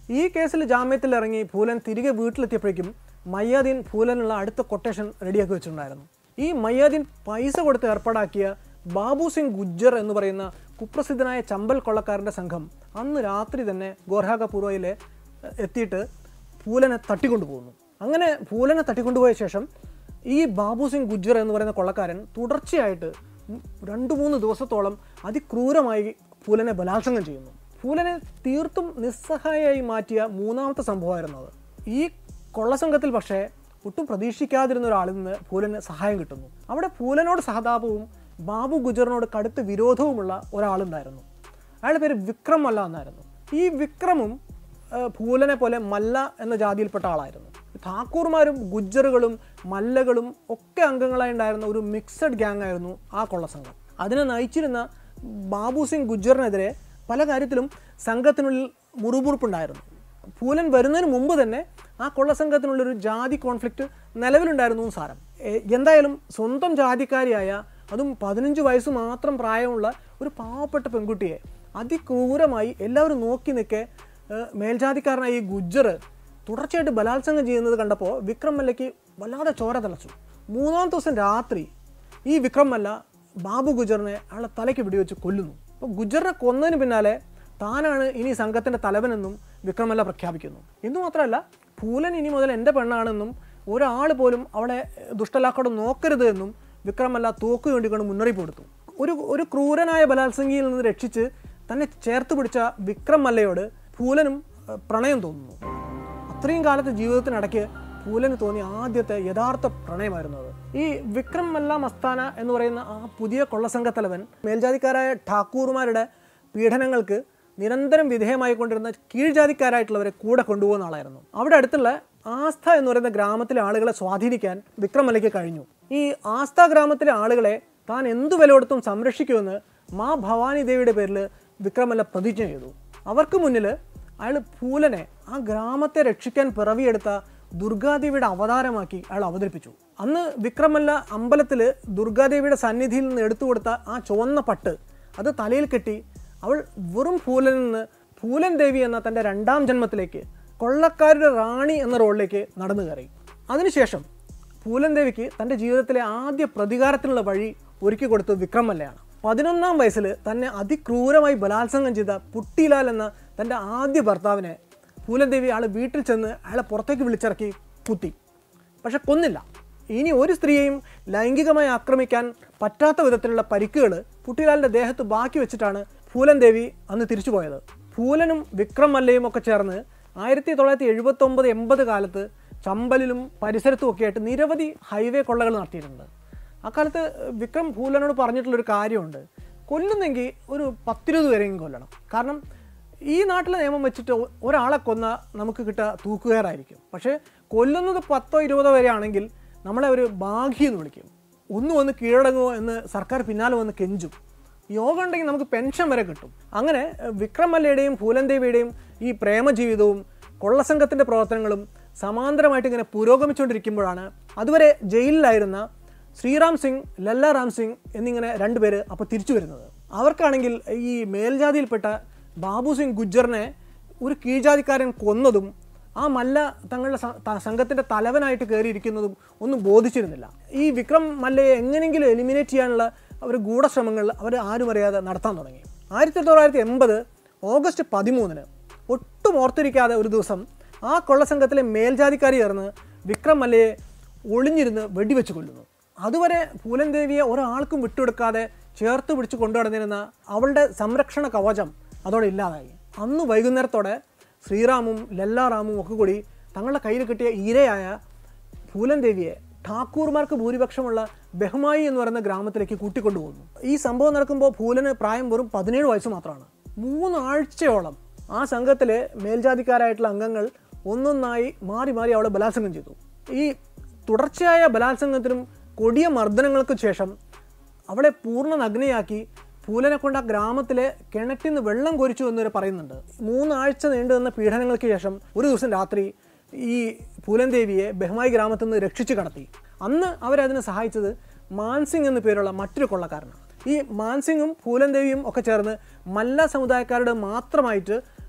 Speaker 1: ഈ കേസിൽ ജാമ്യത്തിൽ ഇറങ്ങി പൂലൻ തിരികെ വീട്ടിലെത്തിയപ്പോഴേക്കും മയ്യാദീൻ പൂലനുള്ള അടുത്ത കൊട്ടേഷൻ റെഡിയാക്കി വെച്ചിട്ടുണ്ടായിരുന്നു ഈ മയ്യാദീൻ പൈസ കൊടുത്ത് ഏർപ്പാടാക്കിയ ബാബു സിംഗ് ഗുജ്ജർ എന്ന് പറയുന്ന കുപ്രസിദ്ധനായ ചമ്പൽ കൊള്ളക്കാരൻ്റെ സംഘം അന്ന് രാത്രി തന്നെ ഗോർഹാഗപൂർവയിലെ എത്തിയിട്ട് പൂലനെ തട്ടിക്കൊണ്ടുപോകുന്നു അങ്ങനെ പൂലനെ തട്ടിക്കൊണ്ടുപോയ ശേഷം ഈ ബാബു സിംഗ് ഗുജ്ജർ എന്ന് പറയുന്ന കൊള്ളക്കാരൻ തുടർച്ചയായിട്ട് ഉം രണ്ട് മൂന്ന് ദിവസത്തോളം അതിക്രൂരമായി പൂലനെ ബലാത്സംഗം ചെയ്യുന്നു പൂലനെ തീർത്തും നിസ്സഹായമായി മാറ്റിയ മൂന്നാമത്തെ സംഭവമായിരുന്നു അത് ഈ കൊള്ളസംഘത്തിൽ പക്ഷേ ഒട്ടും പ്രതീക്ഷിക്കാതിരുന്ന ഒരാളിൽ നിന്ന് പൂലന് സഹായം കിട്ടുന്നു അവിടെ പൂലനോട് സഹതാപവും ബാബു ഗുജറിനോട് കടുത്ത വിരോധവുമുള്ള ഒരാളുണ്ടായിരുന്നു അയാളുടെ പേര് വിക്രം മല്ല എന്നായിരുന്നു ഈ വിക്രമും ഏഹ്, പൂലനെ പോലെ മല്ല എന്ന ജാതിയിൽപ്പെട്ട ആളായിരുന്നു ഠാക്കൂർമാരും ഗുജ്ജറുകളും മല്ലകളും ഒക്കെ അംഗങ്ങളായി ഉണ്ടായിരുന്ന ഒരു മിക്സഡ് ഗ്യാങ് ആയിരുന്നു ആ കൊള്ളസംഘം അതിനെ നയിച്ചിരുന്ന ബാബു സിംഗ് ഗുജ്ജറിനെതിരെ പല കാര്യത്തിലും സംഘത്തിനുള്ളിൽ മുറുമുറുപ്പുണ്ടായിരുന്നു പൂലൻ വരുന്നതിന് മുമ്പ് തന്നെ ആ കൊള്ളസംഘത്തിനുള്ളൊരു ജാതി കോൺഫ്ലിക്റ്റ് നിലവിലുണ്ടായിരുന്നു എന്ന് സാരം എ- എന്തായാലും സ്വന്തം ജാതിക്കാരിയായ അതും പതിനഞ്ച് വയസ്സ് മാത്രം പ്രായമുള്ള ഒരു പാവപ്പെട്ട പെൺകുട്ടിയെ അതിക്രൂരമായി എല്ലാവരും നോക്കി നിൽക്കെ ഏഹ്, മേൽജാതിക്കാരനായ ഈ ഗുജ്ജർ തുടർച്ചയായിട്ട് ബലാത്സംഗം ചെയ്യുന്നത് കണ്ടപ്പോൾ വിക്രം മല്ലയ്ക്ക് വല്ലാതെ ചോര തിളച്ചു മൂന്നാം ദിവസം രാത്രി ഈ വിക്രം മല്ല ബാബു ഗുജറിനെ അയാളെ തലയ്ക്ക് വെടിവെച്ച് കൊല്ലുന്നു അപ്പോൾ ഗുജറിനെ കൊന്നതിന് പിന്നാലെ താനാണ് ഇനി സംഘത്തിൻ്റെ തലവനെന്നും വിക്രമല്ല പ്രഖ്യാപിക്കുന്നു എന്ന് മാത്രമല്ല പൂലൻ ഇനി മുതൽ എൻ്റെ പെണ്ണാണെന്നും ഒരാൾ പോലും അവളെ ദുഷ്ടലാക്കോടെ നോക്കരുത് എന്നും വിക്രമല്ല തോക്ക് വേണ്ടിക്കൊണ്ട് മുന്നറിയിപ്പ് കൊടുത്തു ഒരു ഒരു ക്രൂരനായ ബലാത്സംഗിയിൽ നിന്ന് രക്ഷിച്ച് തന്നെ ചേർത്ത് പിടിച്ച വിക്രം മല്ലയോട് പൂലനും ഏഹ്, പ്രണയം തോന്നുന്നു അത്രയും കാലത്തെ ജീവിതത്തിനിടയ്ക്ക് പൂലന് തോന്നിയ ആദ്യത്തെ യഥാർത്ഥ പ്രണയമായിരുന്നു അത് ഈ വിക്രം മല്ല മസ്താന എന്ന് പറയുന്ന ആ പുതിയ കൊള്ളസംഘ തലവൻ മേൽജാതിക്കാരായ ഠാക്കൂർമാരുടെ പീഡനങ്ങൾക്ക് നിരന്തരം വിധേയമായിക്കൊണ്ടിരുന്ന കീഴ്ജാതിക്കാരായിട്ടുള്ളവരെ കൂടെ കൊണ്ടുപോകുന്ന ആളായിരുന്നു അവിടെ അടുത്തുള്ള ആസ്ഥ എന്ന് പറയുന്ന ഗ്രാമത്തിലെ ആളുകളെ സ്വാധീനിക്കാൻ വിക്രം മല്ലയ്ക്ക് കഴിഞ്ഞു ഈ ആസ്ഥ ഗ്രാമത്തിലെ ആളുകളെ താൻ എന്തു വില കൊടുത്തും സംരക്ഷിക്കുമെന്ന് മാ ഭവാനി ദേവിയുടെ പേരിൽ വിക്രമല്ല പ്രതിജ്ഞ ചെയ്തു അവർക്ക് മുന്നിൽ അയാൾ പൂലനെ ആ ഗ്രാമത്തെ രക്ഷിക്കാൻ പിറവിയെടുത്ത ദുർഗാദേവിയുടെ അവതാരമാക്കി അയാൾ അവതരിപ്പിച്ചു അന്ന് വിക്രമല്ല അമ്പലത്തിൽ ദുർഗാദേവിയുടെ സന്നിധിയിൽ നിന്ന് എടുത്തു കൊടുത്ത ആ ചുവന്ന പട്ട് അത് തലയിൽ കെട്ടി അവൾ വെറും പൂലനിൽ നിന്ന് പൂലൻ ദേവി എന്ന തൻ്റെ രണ്ടാം ജന്മത്തിലേക്ക് കൊള്ളക്കാരുടെ റാണി എന്ന റോളിലേക്ക് നടന്നു കയറി അതിനുശേഷം പൂലൻ ദേവിക്ക് തൻ്റെ ജീവിതത്തിലെ ആദ്യ പ്രതികാരത്തിനുള്ള വഴി ഒരുക്കി കൊടുത്തത് വിക്രമല്ലയാണ് പതിനൊന്നാം വയസ്സിൽ തന്നെ അതിക്രൂരമായി ബലാത്സംഗം ചെയ്ത പുട്ടിലാൽ എന്ന തൻ്റെ ആദ്യ ഭർത്താവിനെ പൂലൻ ദേവി ആൾ വീട്ടിൽ ചെന്ന് അയാളെ പുറത്തേക്ക് വിളിച്ചിറക്കി കുത്തി പക്ഷെ കൊന്നില്ല ഇനി ഒരു സ്ത്രീയെയും ലൈംഗികമായി ആക്രമിക്കാൻ പറ്റാത്ത വിധത്തിലുള്ള പരിക്കുകൾ പുട്ടിലാലിൻ്റെ ദേഹത്ത് ബാക്കി വെച്ചിട്ടാണ് പൂലൻ ദേവി അന്ന് തിരിച്ചു പോയത് പൂലനും വിക്രം മല്ലയും ഒക്കെ ചേർന്ന് ആയിരത്തി തൊള്ളായിരത്തി എഴുപത്തി ഒമ്പത് എൺപത് കാലത്ത് ചമ്പലിലും പരിസരത്തും ഒക്കെ ആയിട്ട് നിരവധി ഹൈവേ കൊള്ളകൾ നടത്തിയിട്ടുണ്ട് അക്കാലത്ത് വിക്രം പൂലനോട് പറഞ്ഞിട്ടുള്ളൊരു കാര്യമുണ്ട് കൊല്ലുന്നെങ്കിൽ ഒരു പത്തിരുപത് പേരെങ്കിലും കൊല്ലണം കാരണം ഈ നാട്ടിലെ നിയമം വെച്ചിട്ട് ഒ- ഒരാളെ കൊന്ന നമുക്ക് കിട്ടുക തൂക്കുകയറായിരിക്കും പക്ഷേ കൊല്ലുന്നത് പത്തോ ഇരുപതോ വരെ ആണെങ്കിൽ നമ്മളെ ഒരു ബാഘി എന്ന് വിളിക്കും ഒന്ന് വന്ന് കീഴടങ്ങുമോ എന്ന് സർക്കാർ പിന്നാലെ വന്ന് കെഞ്ചും യോഗ ഉണ്ടെങ്കിൽ നമുക്ക് പെൻഷൻ വരെ കിട്ടും അങ്ങനെ എഹ്, വിക്രം മല്ലയുടെയും പൂലൻ ദേവിയുടെയും ഈ പ്രേമജീവിതവും കൊള്ളസംഘത്തിൻ്റെ പ്രവർത്തനങ്ങളും സമാന്തരമായിട്ട് ഇങ്ങനെ പുരോഗമിച്ചുകൊണ്ടിരിക്കുമ്പോഴാണ് അതുവരെ ജയിലിലായിരുന്ന ശ്രീറാം സിംഗ് ലല്ല റാം സിംഗ് എന്നിങ്ങനെ രണ്ടുപേര് അപ്പോൾ തിരിച്ചു വരുന്നത് അവർക്കാണെങ്കിൽ ഈ മേൽജാതിയിൽപ്പെട്ട ബാബു സിംഗ് ഗുജ്ജറിനെ ഒരു കീഴ്ജാതിക്കാരൻ കൊന്നതും ആ മല്ല തങ്ങളുടെ സ- ത- സംഘത്തിൻ്റെ തലവനായിട്ട് കയറിയിരിക്കുന്നതും ഒന്നും ബോധിച്ചിരുന്നില്ല ഈ വിക്രം മല്ലയെ എങ്ങനെയെങ്കിലും എലിമിനേറ്റ് ചെയ്യാനുള്ള അവർ ഗൂഢശ്രമങ്ങൾ അവർ ആരും അറിയാതെ നടത്താൻ തുടങ്ങി ആയിരത്തി തൊള്ളായിരത്തി എൺപത് ഓഗസ്റ്റ് പതിമൂന്നിന് ഒട്ടും ഓർത്തിരിക്കാതെ ഒരു ദിവസം ആ കൊള്ളസംഘത്തിലെ മേൽജാതിക്കാരി ചേർന്ന് വിക്രം മല്ലയെ ഒളിഞ്ഞിരുന്ന് വെടിവെച്ച് കൊല്ലുന്നു അതുവരെ പൂലൻ ദേവിയെ ഒരാൾക്കും വിട്ടുകൊടുക്കാതെ ചേർത്ത് പിടിച്ച് കൊണ്ടുനടന്നിരുന്ന അവളുടെ സംരക്ഷണ കവചം അതോടെ ഇല്ലാതായി അന്ന് വൈകുന്നേരത്തോടെ ശ്രീറാമും ലല്ലാറാമും ഒക്കെ കൂടി തങ്ങളുടെ കയ്യിൽ കിട്ടിയ ഈരയായ പൂലൻ ദേവിയെ ഠാക്കൂർമാർക്ക് ഭൂരിപക്ഷമുള്ള ബഹ്മായി എന്ന് പറയുന്ന ഗ്രാമത്തിലേക്ക് കൂട്ടിക്കൊണ്ടുപോകുന്നു ഈ സംഭവം നടക്കുമ്പോൾ പൂലന് പ്രായം വെറും പതിനേഴ് വയസ്സ് മാത്രമാണ് മൂന്നാഴ്ചയോളം ആ സംഘത്തിലെ മേൽജാതിക്കാരായിട്ടുള്ള അംഗങ്ങൾ ഒന്നൊന്നായി മാറി മാറി അവളെ ബലാത്സംഗം ചെയ്തു ഈ തുടർച്ചയായ ബലാത്സംഗത്തിനും കൊടിയ മർദ്ദനങ്ങൾക്കും ശേഷം അവളെ പൂർണ്ണ നഗ്നയാക്കി പൂലനെ കൊണ്ട് ആ ഗ്രാമത്തിലെ കിണറ്റിൽ നിന്ന് വെള്ളം കൊരിച്ചു എന്നവർ പറയുന്നുണ്ട് മൂന്നാഴ്ച നീണ്ടു നിന്ന പീഡനങ്ങൾക്ക് ശേഷം ഒരു ദിവസം രാത്രി ഈ പൂലൻ ദേവിയെ ബഹ്മായി ഗ്രാമത്തിൽ നിന്ന് രക്ഷിച്ചു കടത്തി അന്ന് അവരതിനെ സഹായിച്ചത് മാൻസിംഗ് എന്നു പേരുള്ള മറ്റൊരു കൊള്ളക്കാരനാണ് ഈ മാൻസിംഗും പൂലൻ ദേവിയും ഒക്കെ ചേർന്ന് മല്ല സമുദായക്കാരുടെ മാത്രമായിട്ട്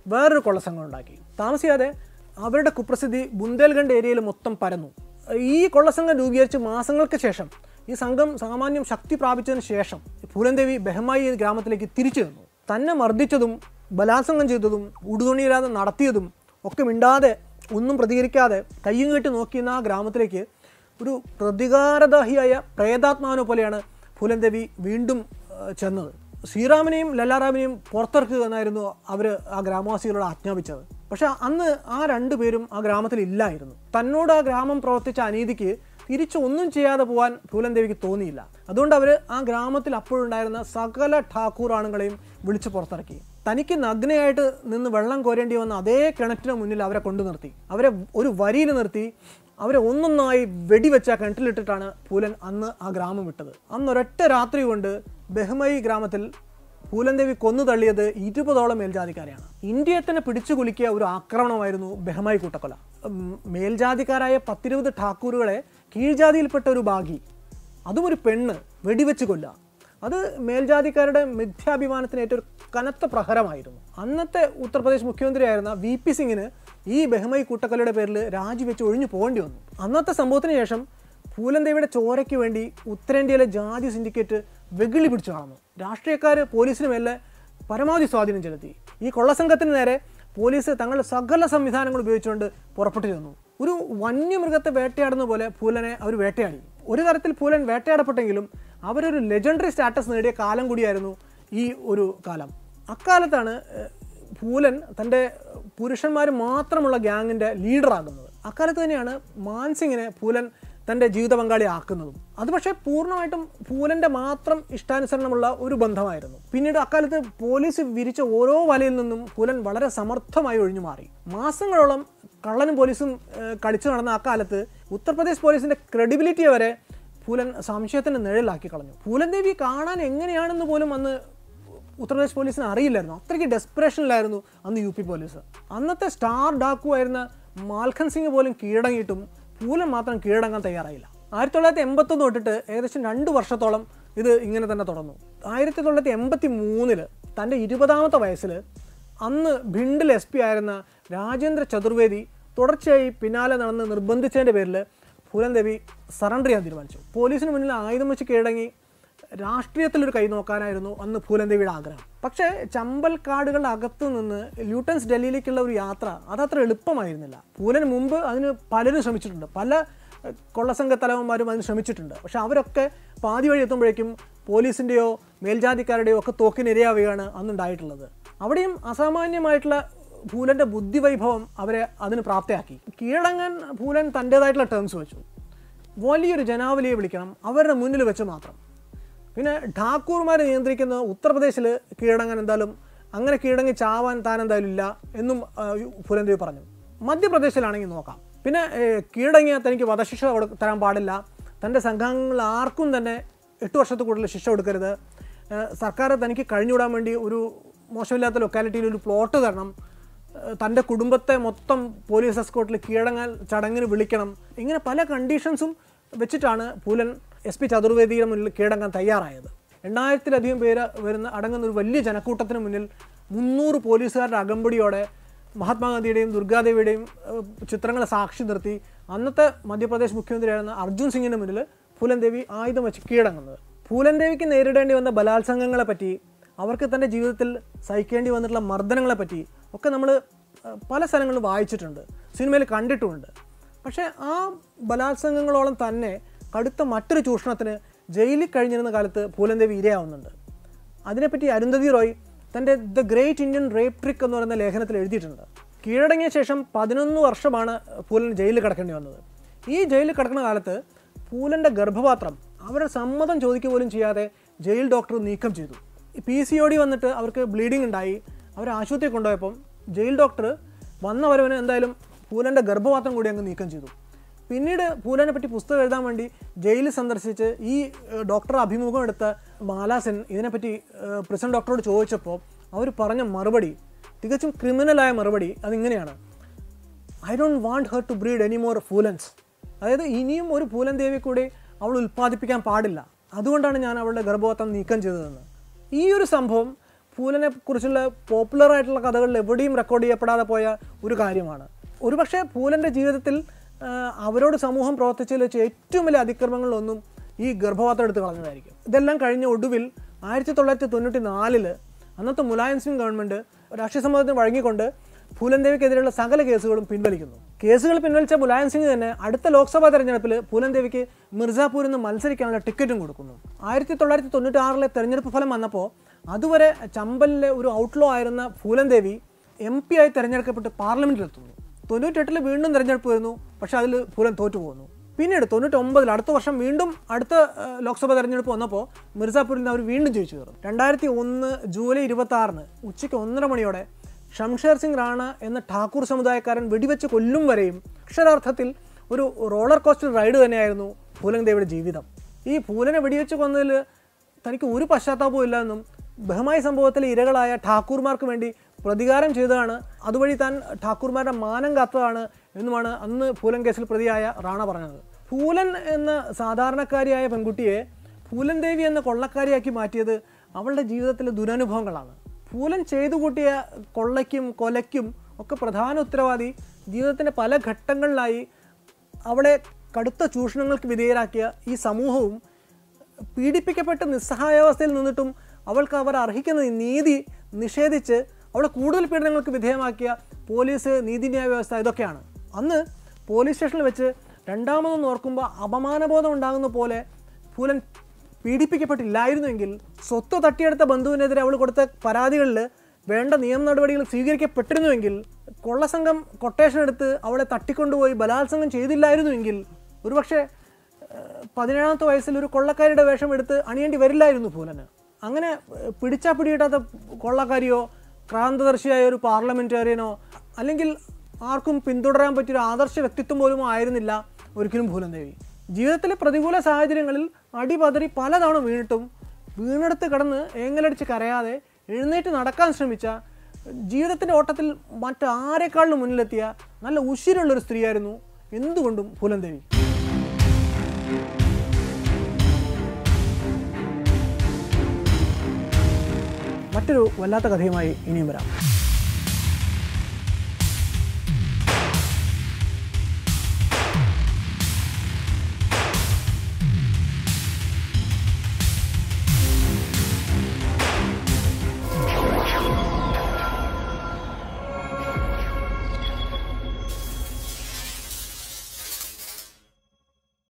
Speaker 1: വേറൊരു കൊള്ളസംഘം ഉണ്ടാക്കി താമസിയാതെ അവരുടെ കുപ്രസിദ്ധി ബുന്ദേൽഖണ്ഡ് ഏരിയയിൽ മൊത്തം പരന്നു ഈ കൊള്ളസംഘം രൂപീകരിച്ച് മാസങ്ങൾക്ക് ശേഷം ഈ സംഘം സാമാന്യം ശക്തി പ്രാപിച്ചതിന് ശേഷം പൂലൻദേവി ബെഹമായി എന്ന ഗ്രാമത്തിലേക്ക് തിരിച്ചു വന്നു തന്നെ മർദ്ദിച്ചതും ബലാത്സംഗം ചെയ്തതും ഉടുതുണിയില്ലാതെ നടത്തിയതും ഒക്കെ മിണ്ടാതെ ഒന്നും പ്രതികരിക്കാതെ കയ്യും കെട്ടി നോക്കിയിരുന്ന ആ ഗ്രാമത്തിലേക്ക് ഒരു പ്രതികാരദാഹിയായ പ്രേതാത്മാവിനെ പോലെയാണ് ഫൂലൻദേവി വീണ്ടും ആ, ചെന്നത് ശ്രീറാമിനെയും ലല്ലാറാമിനെയും പുറത്തിറക്കുക എന്നായിരുന്നു അവർ ആ ഗ്രാമവാസികളോട് ആജ്ഞാപിച്ചത് പക്ഷെ അന്ന് ആ രണ്ടു പേരും ആ ഗ്രാമത്തിൽ ഇല്ലായിരുന്നു തന്നോട് ആ ഗ്രാമം പ്രവർത്തിച്ച അനീതിക്ക് തിരിച്ച് ഒന്നും ചെയ്യാതെ പോകാൻ ഫൂലൻദേവിക്ക് തോന്നിയില്ല അതുകൊണ്ട് അവർ ആ ഗ്രാമത്തിൽ അപ്പോഴുണ്ടായിരുന്ന സകല ഠാക്കൂർ ആണുങ്ങളെയും വിളിച്ചു പുറത്തിറക്കി തനിക്ക് നഗ്നയായിട്ട് നിന്ന് വെള്ളം കോരേണ്ടി വന്ന അതേ കിണറ്റിന് മുന്നിൽ അവരെ കൊണ്ടു നിർത്തി അവരെ ഒരു വരിയിൽ നിർത്തി അവരെ ഒന്നൊന്നായി വെടിവെച്ച കിണറ്റിലിട്ടിട്ടാണ് പൂലൻ അന്ന് ആ ഗ്രാമം വിട്ടത് അന്ന് ഒരൊറ്റ രാത്രി കൊണ്ട് ബഹ്മയി ഗ്രാമത്തിൽ പൂലൻദേവി കൊന്നു തള്ളിയത് ഇരുപതോളം മേൽജാതിക്കാരെയാണ് ഇന്ത്യയെ തന്നെ പിടിച്ചു കുലുക്കിയ ഒരു ആക്രമണമായിരുന്നു ബഹ്മായി കൂട്ടക്കൊല ഉം, മേൽജാതിക്കാരായ പത്തിരുപത് ഠാക്കൂറുകളെ കീഴ്ജാതിയിൽപ്പെട്ട ഒരു ബാഗി അതും ഒരു പെണ്ണ് വെടിവെച്ച് കൊല്ലുക അത് മേൽജാതിക്കാരുടെ മിഥ്യാഭിമാനത്തിന് ഏറ്റവും കനത്ത പ്രഹരമായിരുന്നു അന്നത്തെ ഉത്തർപ്രദേശ് മുഖ്യമന്ത്രിയായിരുന്ന വി പി സിംഗിന് ഈ ബഹ്മയി കൂട്ടക്കൊലയുടെ പേരിൽ രാജിവെച്ച് ഒഴിഞ്ഞു പോകേണ്ടി വന്നു അന്നത്തെ സംഭവത്തിന് ശേഷം പൂലൻദേവിയുടെ ചോരയ്ക്ക് വേണ്ടി ഉത്തരേന്ത്യയിലെ ജാതി സിൻഡിക്കേറ്റ് വെകിളി പിടിച്ചു കാണുന്നു രാഷ്ട്രീയക്കാർ പോലീസിന് മേലെ പരമാവധി സ്വാധീനം ചെലുത്തി ഈ കൊള്ളസംഘത്തിന് നേരെ പോലീസ് തങ്ങളുടെ സകല സംവിധാനങ്ങൾ ഉപയോഗിച്ചുകൊണ്ട് പുറപ്പെട്ടു ചെന്നു ഒരു വന്യമൃഗത്തെ വേട്ടയാടുന്ന പോലെ പൂലനെ അവർ വേട്ടയാടി ഒരു തരത്തിൽ പൂലൻ വേട്ടയാടപ്പെട്ടെങ്കിലും അവരൊരു ലെജൻഡറി സ്റ്റാറ്റസ് നേടിയ കാലം കൂടിയായിരുന്നു ഈ ഒരു കാലം അക്കാലത്താണ് ഏഹ്, പൂലൻ തൻ്റെ പുരുഷന്മാർ മാത്രമുള്ള ഗ്യാങ്ങിൻ്റെ ലീഡറാകുന്നത് അക്കാലത്ത് തന്നെയാണ് മാൻസിങ്ങിനെ പൂലൻ തൻ്റെ ജീവിത പങ്കാളി ആക്കുന്നതും അത് പക്ഷേ പൂർണ്ണമായിട്ടും പൂലൻ്റെ മാത്രം ഇഷ്ടാനുസരണമുള്ള ഒരു ബന്ധമായിരുന്നു പിന്നീട് അക്കാലത്ത് പോലീസ് വിരിച്ച ഓരോ വലയിൽ നിന്നും പൂലൻ വളരെ സമർത്ഥമായി ഒഴിഞ്ഞു മാറി മാസങ്ങളോളം കള്ളനും പോലീസും ഏഹ്, കളിച്ചു നടന്ന അക്കാലത്ത് ഉത്തർപ്രദേശ് പോലീസിൻ്റെ ക്രെഡിബിലിറ്റി വരെ പൂലൻ സംശയത്തിന് നിഴലാക്കി കളഞ്ഞു പൂലൻ ദേവി കാണാൻ എങ്ങനെയാണെന്ന് പോലും അന്ന് ഉത്തർപ്രദേശ് പോലീസിന് അറിയില്ലായിരുന്നു അത്രയ്ക്ക് ഡെസ്പിറേഷനിലായിരുന്നു അന്ന് യു പി പോലീസ് അന്നത്തെ സ്റ്റാർ ഡാക്കു ആയിരുന്ന മാൽഖൻ സിംഗ് പോലും കീഴടങ്ങിയിട്ടും പൂലൻ മാത്രം കീഴടങ്ങാൻ തയ്യാറായില്ല ആയിരത്തി തൊള്ളായിരത്തി എൺപത്തൊന്ന് തൊട്ടിട്ട് ഏകദേശം രണ്ട് വർഷത്തോളം ഇത് ഇങ്ങനെ തന്നെ തുടർന്നു ആയിരത്തി തൊള്ളായിരത്തി എൺപത്തി മൂന്നില് തൻ്റെ ഇരുപതാമത്തെ വയസ്സിൽ അന്ന് ഭിണ്ടിൽ എസ് പി ആയിരുന്ന രാജേന്ദ്ര ചതുർവേദി തുടർച്ചയായി പിന്നാലെ നടന്ന് നിർബന്ധിച്ചതിൻ്റെ പേരിൽ പൂലൻ ദേവി സറണ്ടർ ചെയ്യാൻ തീരുമാനിച്ചു പോലീസിന് മുന്നിൽ ആയുധം വെച്ച് കീഴടങ്ങി രാഷ്ട്രീയത്തിലൊരു കൈ നോക്കാനായിരുന്നു അന്ന് പൂലൻദേവിയുടെ ആഗ്രഹം പക്ഷേ ചമ്പൽ കാടുകളുടെ അകത്ത് നിന്ന് ല്യൂട്ടൻസ് ഡൽഹിയിലേക്കുള്ള ഒരു യാത്ര അതത്ര എളുപ്പമായിരുന്നില്ല പൂലന് മുമ്പ് അതിന് പലരും ശ്രമിച്ചിട്ടുണ്ട് പല എഹ്, കൊള്ളസംഘ തലവന്മാരും അതിന് ശ്രമിച്ചിട്ടുണ്ട് പക്ഷെ അവരൊക്കെ പാതി വഴി എത്തുമ്പോഴേക്കും പോലീസിൻ്റെയോ മേൽജാതിക്കാരുടെയോ ഒക്കെ തോക്കിനിരയാവുകയാണ് അന്നുണ്ടായിട്ടുള്ളത് അവിടെയും അസാമാന്യമായിട്ടുള്ള ഭൂലൻ്റെ ബുദ്ധിവൈഭവം അവരെ അതിന് പ്രാപ്തയാക്കി കീഴടങ്ങാൻ ഭൂലൻ തൻ്റേതായിട്ടുള്ള ടേംസ് വെച്ചു വലിയൊരു ജനാവലിയെ വിളിക്കണം അവരുടെ മുന്നിൽ വെച്ച് മാത്രം പിന്നെ ഠാക്കൂർമാരെ നിയന്ത്രിക്കുന്ന ഉത്തർപ്രദേശിൽ കീഴടങ്ങാൻ എന്തായാലും അങ്ങനെ കീഴടങ്ങി ചാവാൻ താൻ എന്തായാലും ഇല്ല എന്നും ആ, ഫുലൻദേവ് പറഞ്ഞു മധ്യപ്രദേശിലാണെങ്കിൽ നോക്കാം പിന്നെ ഏഹ്, കീഴടങ്ങിയാൽ തനിക്ക് വധശിക്ഷ കൊടു- തരാൻ പാടില്ല തൻ്റെ സംഘാംഗങ്ങൾ ആർക്കും തന്നെ എട്ട് വർഷത്തിൽ കൂടുതൽ ശിക്ഷ കൊടുക്കരുത് ഏഹ്, സർക്കാർ തനിക്ക് കഴിഞ്ഞുവിടാൻ വേണ്ടി ഒരു മോശമില്ലാത്ത ലൊക്കാലിറ്റിയിൽ ഒരു പ്ലോട്ട് തരണം ഏഹ്, തൻ്റെ കുടുംബത്തെ മൊത്തം പോലീസ് എസ്കോട്ടിൽ കീഴടങ്ങാൻ ചടങ്ങിന് വിളിക്കണം ഇങ്ങനെ പല കണ്ടീഷൻസും വെച്ചിട്ടാണ് പൂലൻ എസ് പി ചതുർവേദിയുടെ മുന്നിൽ കീഴടങ്ങാൻ തയ്യാറായത് എണ്ണായിരത്തിലധികം പേര് വരുന്ന അടങ്ങുന്ന ഒരു വലിയ ജനക്കൂട്ടത്തിന് മുന്നിൽ മുന്നൂറ് പോലീസുകാരുടെ അകമ്പടിയോടെ മഹാത്മാഗാന്ധിയുടെയും ദുർഗാദേവിയുടെയും ഏഹ്, ചിത്രങ്ങളെ സാക്ഷി നിർത്തി അന്നത്തെ മധ്യപ്രദേശ് മുഖ്യമന്ത്രിയായിരുന്ന അർജുൻ സിംഗിന് മുന്നിൽ പൂലൻ ദേവി ആയുധം വെച്ച് കീഴടങ്ങുന്നത് പൂലൻ ദേവിക്ക് നേരിടേണ്ടി വന്ന ബലാത്സംഗങ്ങളെ പറ്റി അവർക്ക് തൻ്റെ ജീവിതത്തിൽ സഹിക്കേണ്ടി വന്നിട്ടുള്ള മർദ്ദനങ്ങളെ പറ്റി ഒക്കെ നമ്മൾ പല സ്ഥലങ്ങളിലും വായിച്ചിട്ടുണ്ട് സിനിമയിൽ കണ്ടിട്ടുമുണ്ട് പക്ഷേ ആ ബലാത്സംഗങ്ങളോളം തന്നെ കടുത്ത മറ്റൊരു ചൂഷണത്തിന് ജയിലിൽ കഴിഞ്ഞിരുന്ന കാലത്ത് പൂലൻദേവി ഇരയാവുന്നുണ്ട് അതിനെപ്പറ്റി അരുന്ധതി റോയ് തൻ്റെ the great Indian rape trick എന്ന് പറയുന്ന ലേഖനത്തിൽ എഴുതിയിട്ടുണ്ട് കീഴടങ്ങിയ ശേഷം പതിനൊന്ന് വർഷമാണ് പൂലൻ ജയിലിൽ കിടക്കേണ്ടി വന്നത് ഈ ജയിലിൽ കിടക്കുന്ന കാലത്ത് പൂലൻ്റെ ഗർഭപാത്രം അവരുടെ സമ്മതം ചോദിക്കുക പോലും ചെയ്യാതെ ജയിൽ ഡോക്ടർ നീക്കം ചെയ്തു പി സി ഒ ഡി വന്നിട്ട് അവർക്ക് ബ്ലീഡിംഗ് ഉണ്ടായി അവർ ആശുപത്രി കൊണ്ടുപോയപ്പം ജയിൽ ഡോക്ടർ വന്നവരവന് എന്തായാലും പൂലൻ്റെ ഗർഭപാത്രം കൂടി അങ്ങ് നീക്കം ചെയ്തു പിന്നീട് പൂലനെ പറ്റി പുസ്തകം എഴുതാൻ വേണ്ടി ജയിലിൽ സന്ദർശിച്ച് ഈ ഏഹ്, ഡോക്ടർ അഭിമുഖം എടുത്ത മാലാസൻ ഇതിനെപ്പറ്റി ഏഹ്, പ്രിസൺ ഡോക്ടറോട് ചോദിച്ചപ്പോൾ അവർ പറഞ്ഞ മറുപടി തികച്ചും ക്രിമിനലായ മറുപടി അതിങ്ങനെയാണ് I don't want her to breed any more Phoolans അതായത് ഇനിയും ഒരു പൂലൻ ദേവി കൂടി അവൾ ഉൽപ്പാദിപ്പിക്കാൻ പാടില്ല അതുകൊണ്ടാണ് ഞാൻ അവളുടെ ഗർഭപാത്രം നീക്കം ചെയ്തതെന്ന് ഈ ഒരു സംഭവം ഫൂലനെ കുറിച്ചുള്ള പോപ്പുലർ ആയിട്ടുള്ള കഥകളിൽ എവിടെയും റെക്കോർഡ് ചെയ്യപ്പെടാതെ പോയ ഒരു കാര്യമാണ് ഒരുപക്ഷെ ഫൂലൻ്റെ ജീവിതത്തിൽ ആ, അവരോട് സമൂഹം പ്രവർത്തിച്ചതിൽ വെച്ച് ഏറ്റവും വലിയ അതിക്രമങ്ങളിലൊന്നും ഈ ഗർഭപാത്രം എടുത്ത് കളഞ്ഞതായിരിക്കും ഇതെല്ലാം കഴിഞ്ഞ ഒടുവിൽ ആയിരത്തി തൊള്ളായിരത്തി തൊണ്ണൂറ്റി നാലില് അന്നത്തെ മുലായം സിംഗ് ഗവൺമെൻറ് രാഷ്ട്രീയ സമ്മതത്തിന് വഴങ്ങിക്കൊണ്ട് ഫൂലൻ ദേവിക്കെതിരെയുള്ള സകല കേസുകളും പിൻവലിക്കുന്നു കേസുകൾ പിൻവലിച്ച മുലായം സിംഗ് തന്നെ അടുത്ത ലോക്സഭാ തെരഞ്ഞെടുപ്പിൽ പൂലൻ ദേവിക്ക് മിർസാപൂരിൽ നിന്ന് മത്സരിക്കാനുള്ള ടിക്കറ്റും കൊടുക്കുന്നു ആയിരത്തി തൊള്ളായിരത്തി തൊണ്ണൂറ്റി ആറിലെ തെരഞ്ഞെടുപ്പ് ഫലം വന്നപ്പോൾ അതുവരെ ചമ്പലിലെ ഒരു ഔട്ട്ലോ ആയിരുന്ന ഫൂലൻ ദേവി എം പി ആയി തെരഞ്ഞെടുക്കപ്പെട്ട് പാർലമെന്റിലെത്തുന്നു തൊണ്ണൂറ്റെട്ടിൽ വീണ്ടും തെരഞ്ഞെടുപ്പ് വരുന്നു പക്ഷേ അതിൽ പൂലൻ തോറ്റു പോകുന്നു പിന്നീട് തൊണ്ണൂറ്റൊമ്പതിൽ അടുത്ത വർഷം വീണ്ടും അടുത്ത ഏഹ്, ലോക്സഭാ തെരഞ്ഞെടുപ്പ് വന്നപ്പോൾ മിർസാപൂരിൽ നിന്ന് അവർ വീണ്ടും ജയിച്ചു കയറും രണ്ടായിരത്തി ഒന്ന് ജൂലൈ ഇരുപത്തി ആറിന് ഉച്ചയ്ക്ക് ഒന്നര മണിയോടെ ഷംഷേർ സിംഗ് റാണ എന്ന ഠാക്കൂർ സമുദായക്കാരൻ വെടിവെച്ച് കൊല്ലും വരെയും അക്ഷരാർത്ഥത്തിൽ ഒരു റോളർ കോസ്റ്റർ റൈഡ് തന്നെയായിരുന്നു പൂലൻ ദേവിയുടെ ജീവിതം ഈ പൂലനെ വെടിവെച്ച് കൊന്നതിൽ തനിക്ക് ഒരു പശ്ചാത്താപവും ഇല്ലെന്നും ബഹമായി സംഭവത്തിലെ ഇരകളായ ഠാക്കൂർമാർക്ക് വേണ്ടി പ്രതികാരം ചെയ്തതാണ് അതുവഴി താൻ ഠാക്കൂർമാരുടെ മാനം കാത്തതാണ് എന്നുമാണ് അന്ന് പൂലൻ കേസിൽ പ്രതിയായ റാണ പറഞ്ഞത് പൂലൻ എന്ന സാധാരണക്കാരിയായ പെൺകുട്ടിയെ പൂലൻ ദേവി എന്ന കൊള്ളക്കാരിയാക്കി മാറ്റിയത് അവളുടെ ജീവിതത്തിലെ ദുരനുഭവങ്ങളാണ് പൂലൻ ചെയ്തു കൂട്ടിയ കൊള്ളയ്ക്കും കൊലയ്ക്കും ഒക്കെ പ്രധാന ഉത്തരവാദി ജീവിതത്തിൻ്റെ പല ഘട്ടങ്ങളിലായി അവളെ കടുത്ത ചൂഷണങ്ങൾക്ക് വിധേയരാക്കിയ ഈ സമൂഹവും പീഡിപ്പിക്കപ്പെട്ട് നിസ്സഹായാവസ്ഥയിൽ നിന്നിട്ടും അവൾക്ക് അവർ അർഹിക്കുന്ന നീതി നിഷേധിച്ച് അവളെ കൂടുതൽ പീഡനങ്ങൾക്ക് വിധേയമാക്കിയ പോലീസ് നീതിന്യായ വ്യവസ്ഥ ഇതൊക്കെയാണ് അന്ന് പോലീസ് സ്റ്റേഷനിൽ വെച്ച് രണ്ടാമതൊന്ന് ഓർക്കുമ്പോൾ അപമാനബോധം ഉണ്ടാകുന്ന പോലെ പൂലൻ പീഡിപ്പിക്കപ്പെട്ടില്ലായിരുന്നുവെങ്കിൽ സ്വത്ത് തട്ടിയെടുത്ത ബന്ധുവിനെതിരെ അവൾ കൊടുത്ത പരാതികളിൽ വേണ്ട നിയമ നടപടികൾ സ്വീകരിക്കപ്പെട്ടിരുന്നുവെങ്കിൽ കൊള്ളസംഘം കൊട്ടേഷൻ എടുത്ത് അവളെ തട്ടിക്കൊണ്ടുപോയി ബലാത്സംഗം ചെയ്തില്ലായിരുന്നുവെങ്കിൽ ഒരുപക്ഷെ ഏഹ്, പതിനേഴാമത്തെ വയസ്സിൽ ഒരു കൊള്ളക്കാരിയുടെ വേഷം എടുത്ത് അണിയേണ്ടി വരില്ലായിരുന്നു പൂലന് അങ്ങനെ ഏഹ്, പിടിച്ചാ പിടിയിട്ടാത്ത കൊള്ളക്കാരിയോ ക്രാന്തദർശിയായ ഒരു പാർലമെന്റേറിയനോ അല്ലെങ്കിൽ ആർക്കും പിന്തുടരാൻ പറ്റിയൊരു ആദർശ വ്യക്തിത്വം പോലും ആയിരുന്നില്ല ഒരിക്കലും ഭൂലൻ ദേവി ജീവിതത്തിലെ പ്രതികൂല സാഹചര്യങ്ങളിൽ അടിപതറി പലതവണ വീണിട്ടും വീണെടുത്ത് കിടന്ന് ഏങ്ങലടിച്ച് കരയാതെ എഴുന്നേറ്റ് നടക്കാൻ ശ്രമിച്ച ജീവിതത്തിൻ്റെ ഓട്ടത്തിൽ മറ്റാരെക്കാളിലും മുന്നിലെത്തിയ നല്ല ഉശിരുള്ളൊരു സ്ത്രീയായിരുന്നു എന്തുകൊണ്ടും ഭൂലൻ ദേവി മറ്റൊരു വല്ലാത്ത കഥയുമായി ഇനിയും വരാം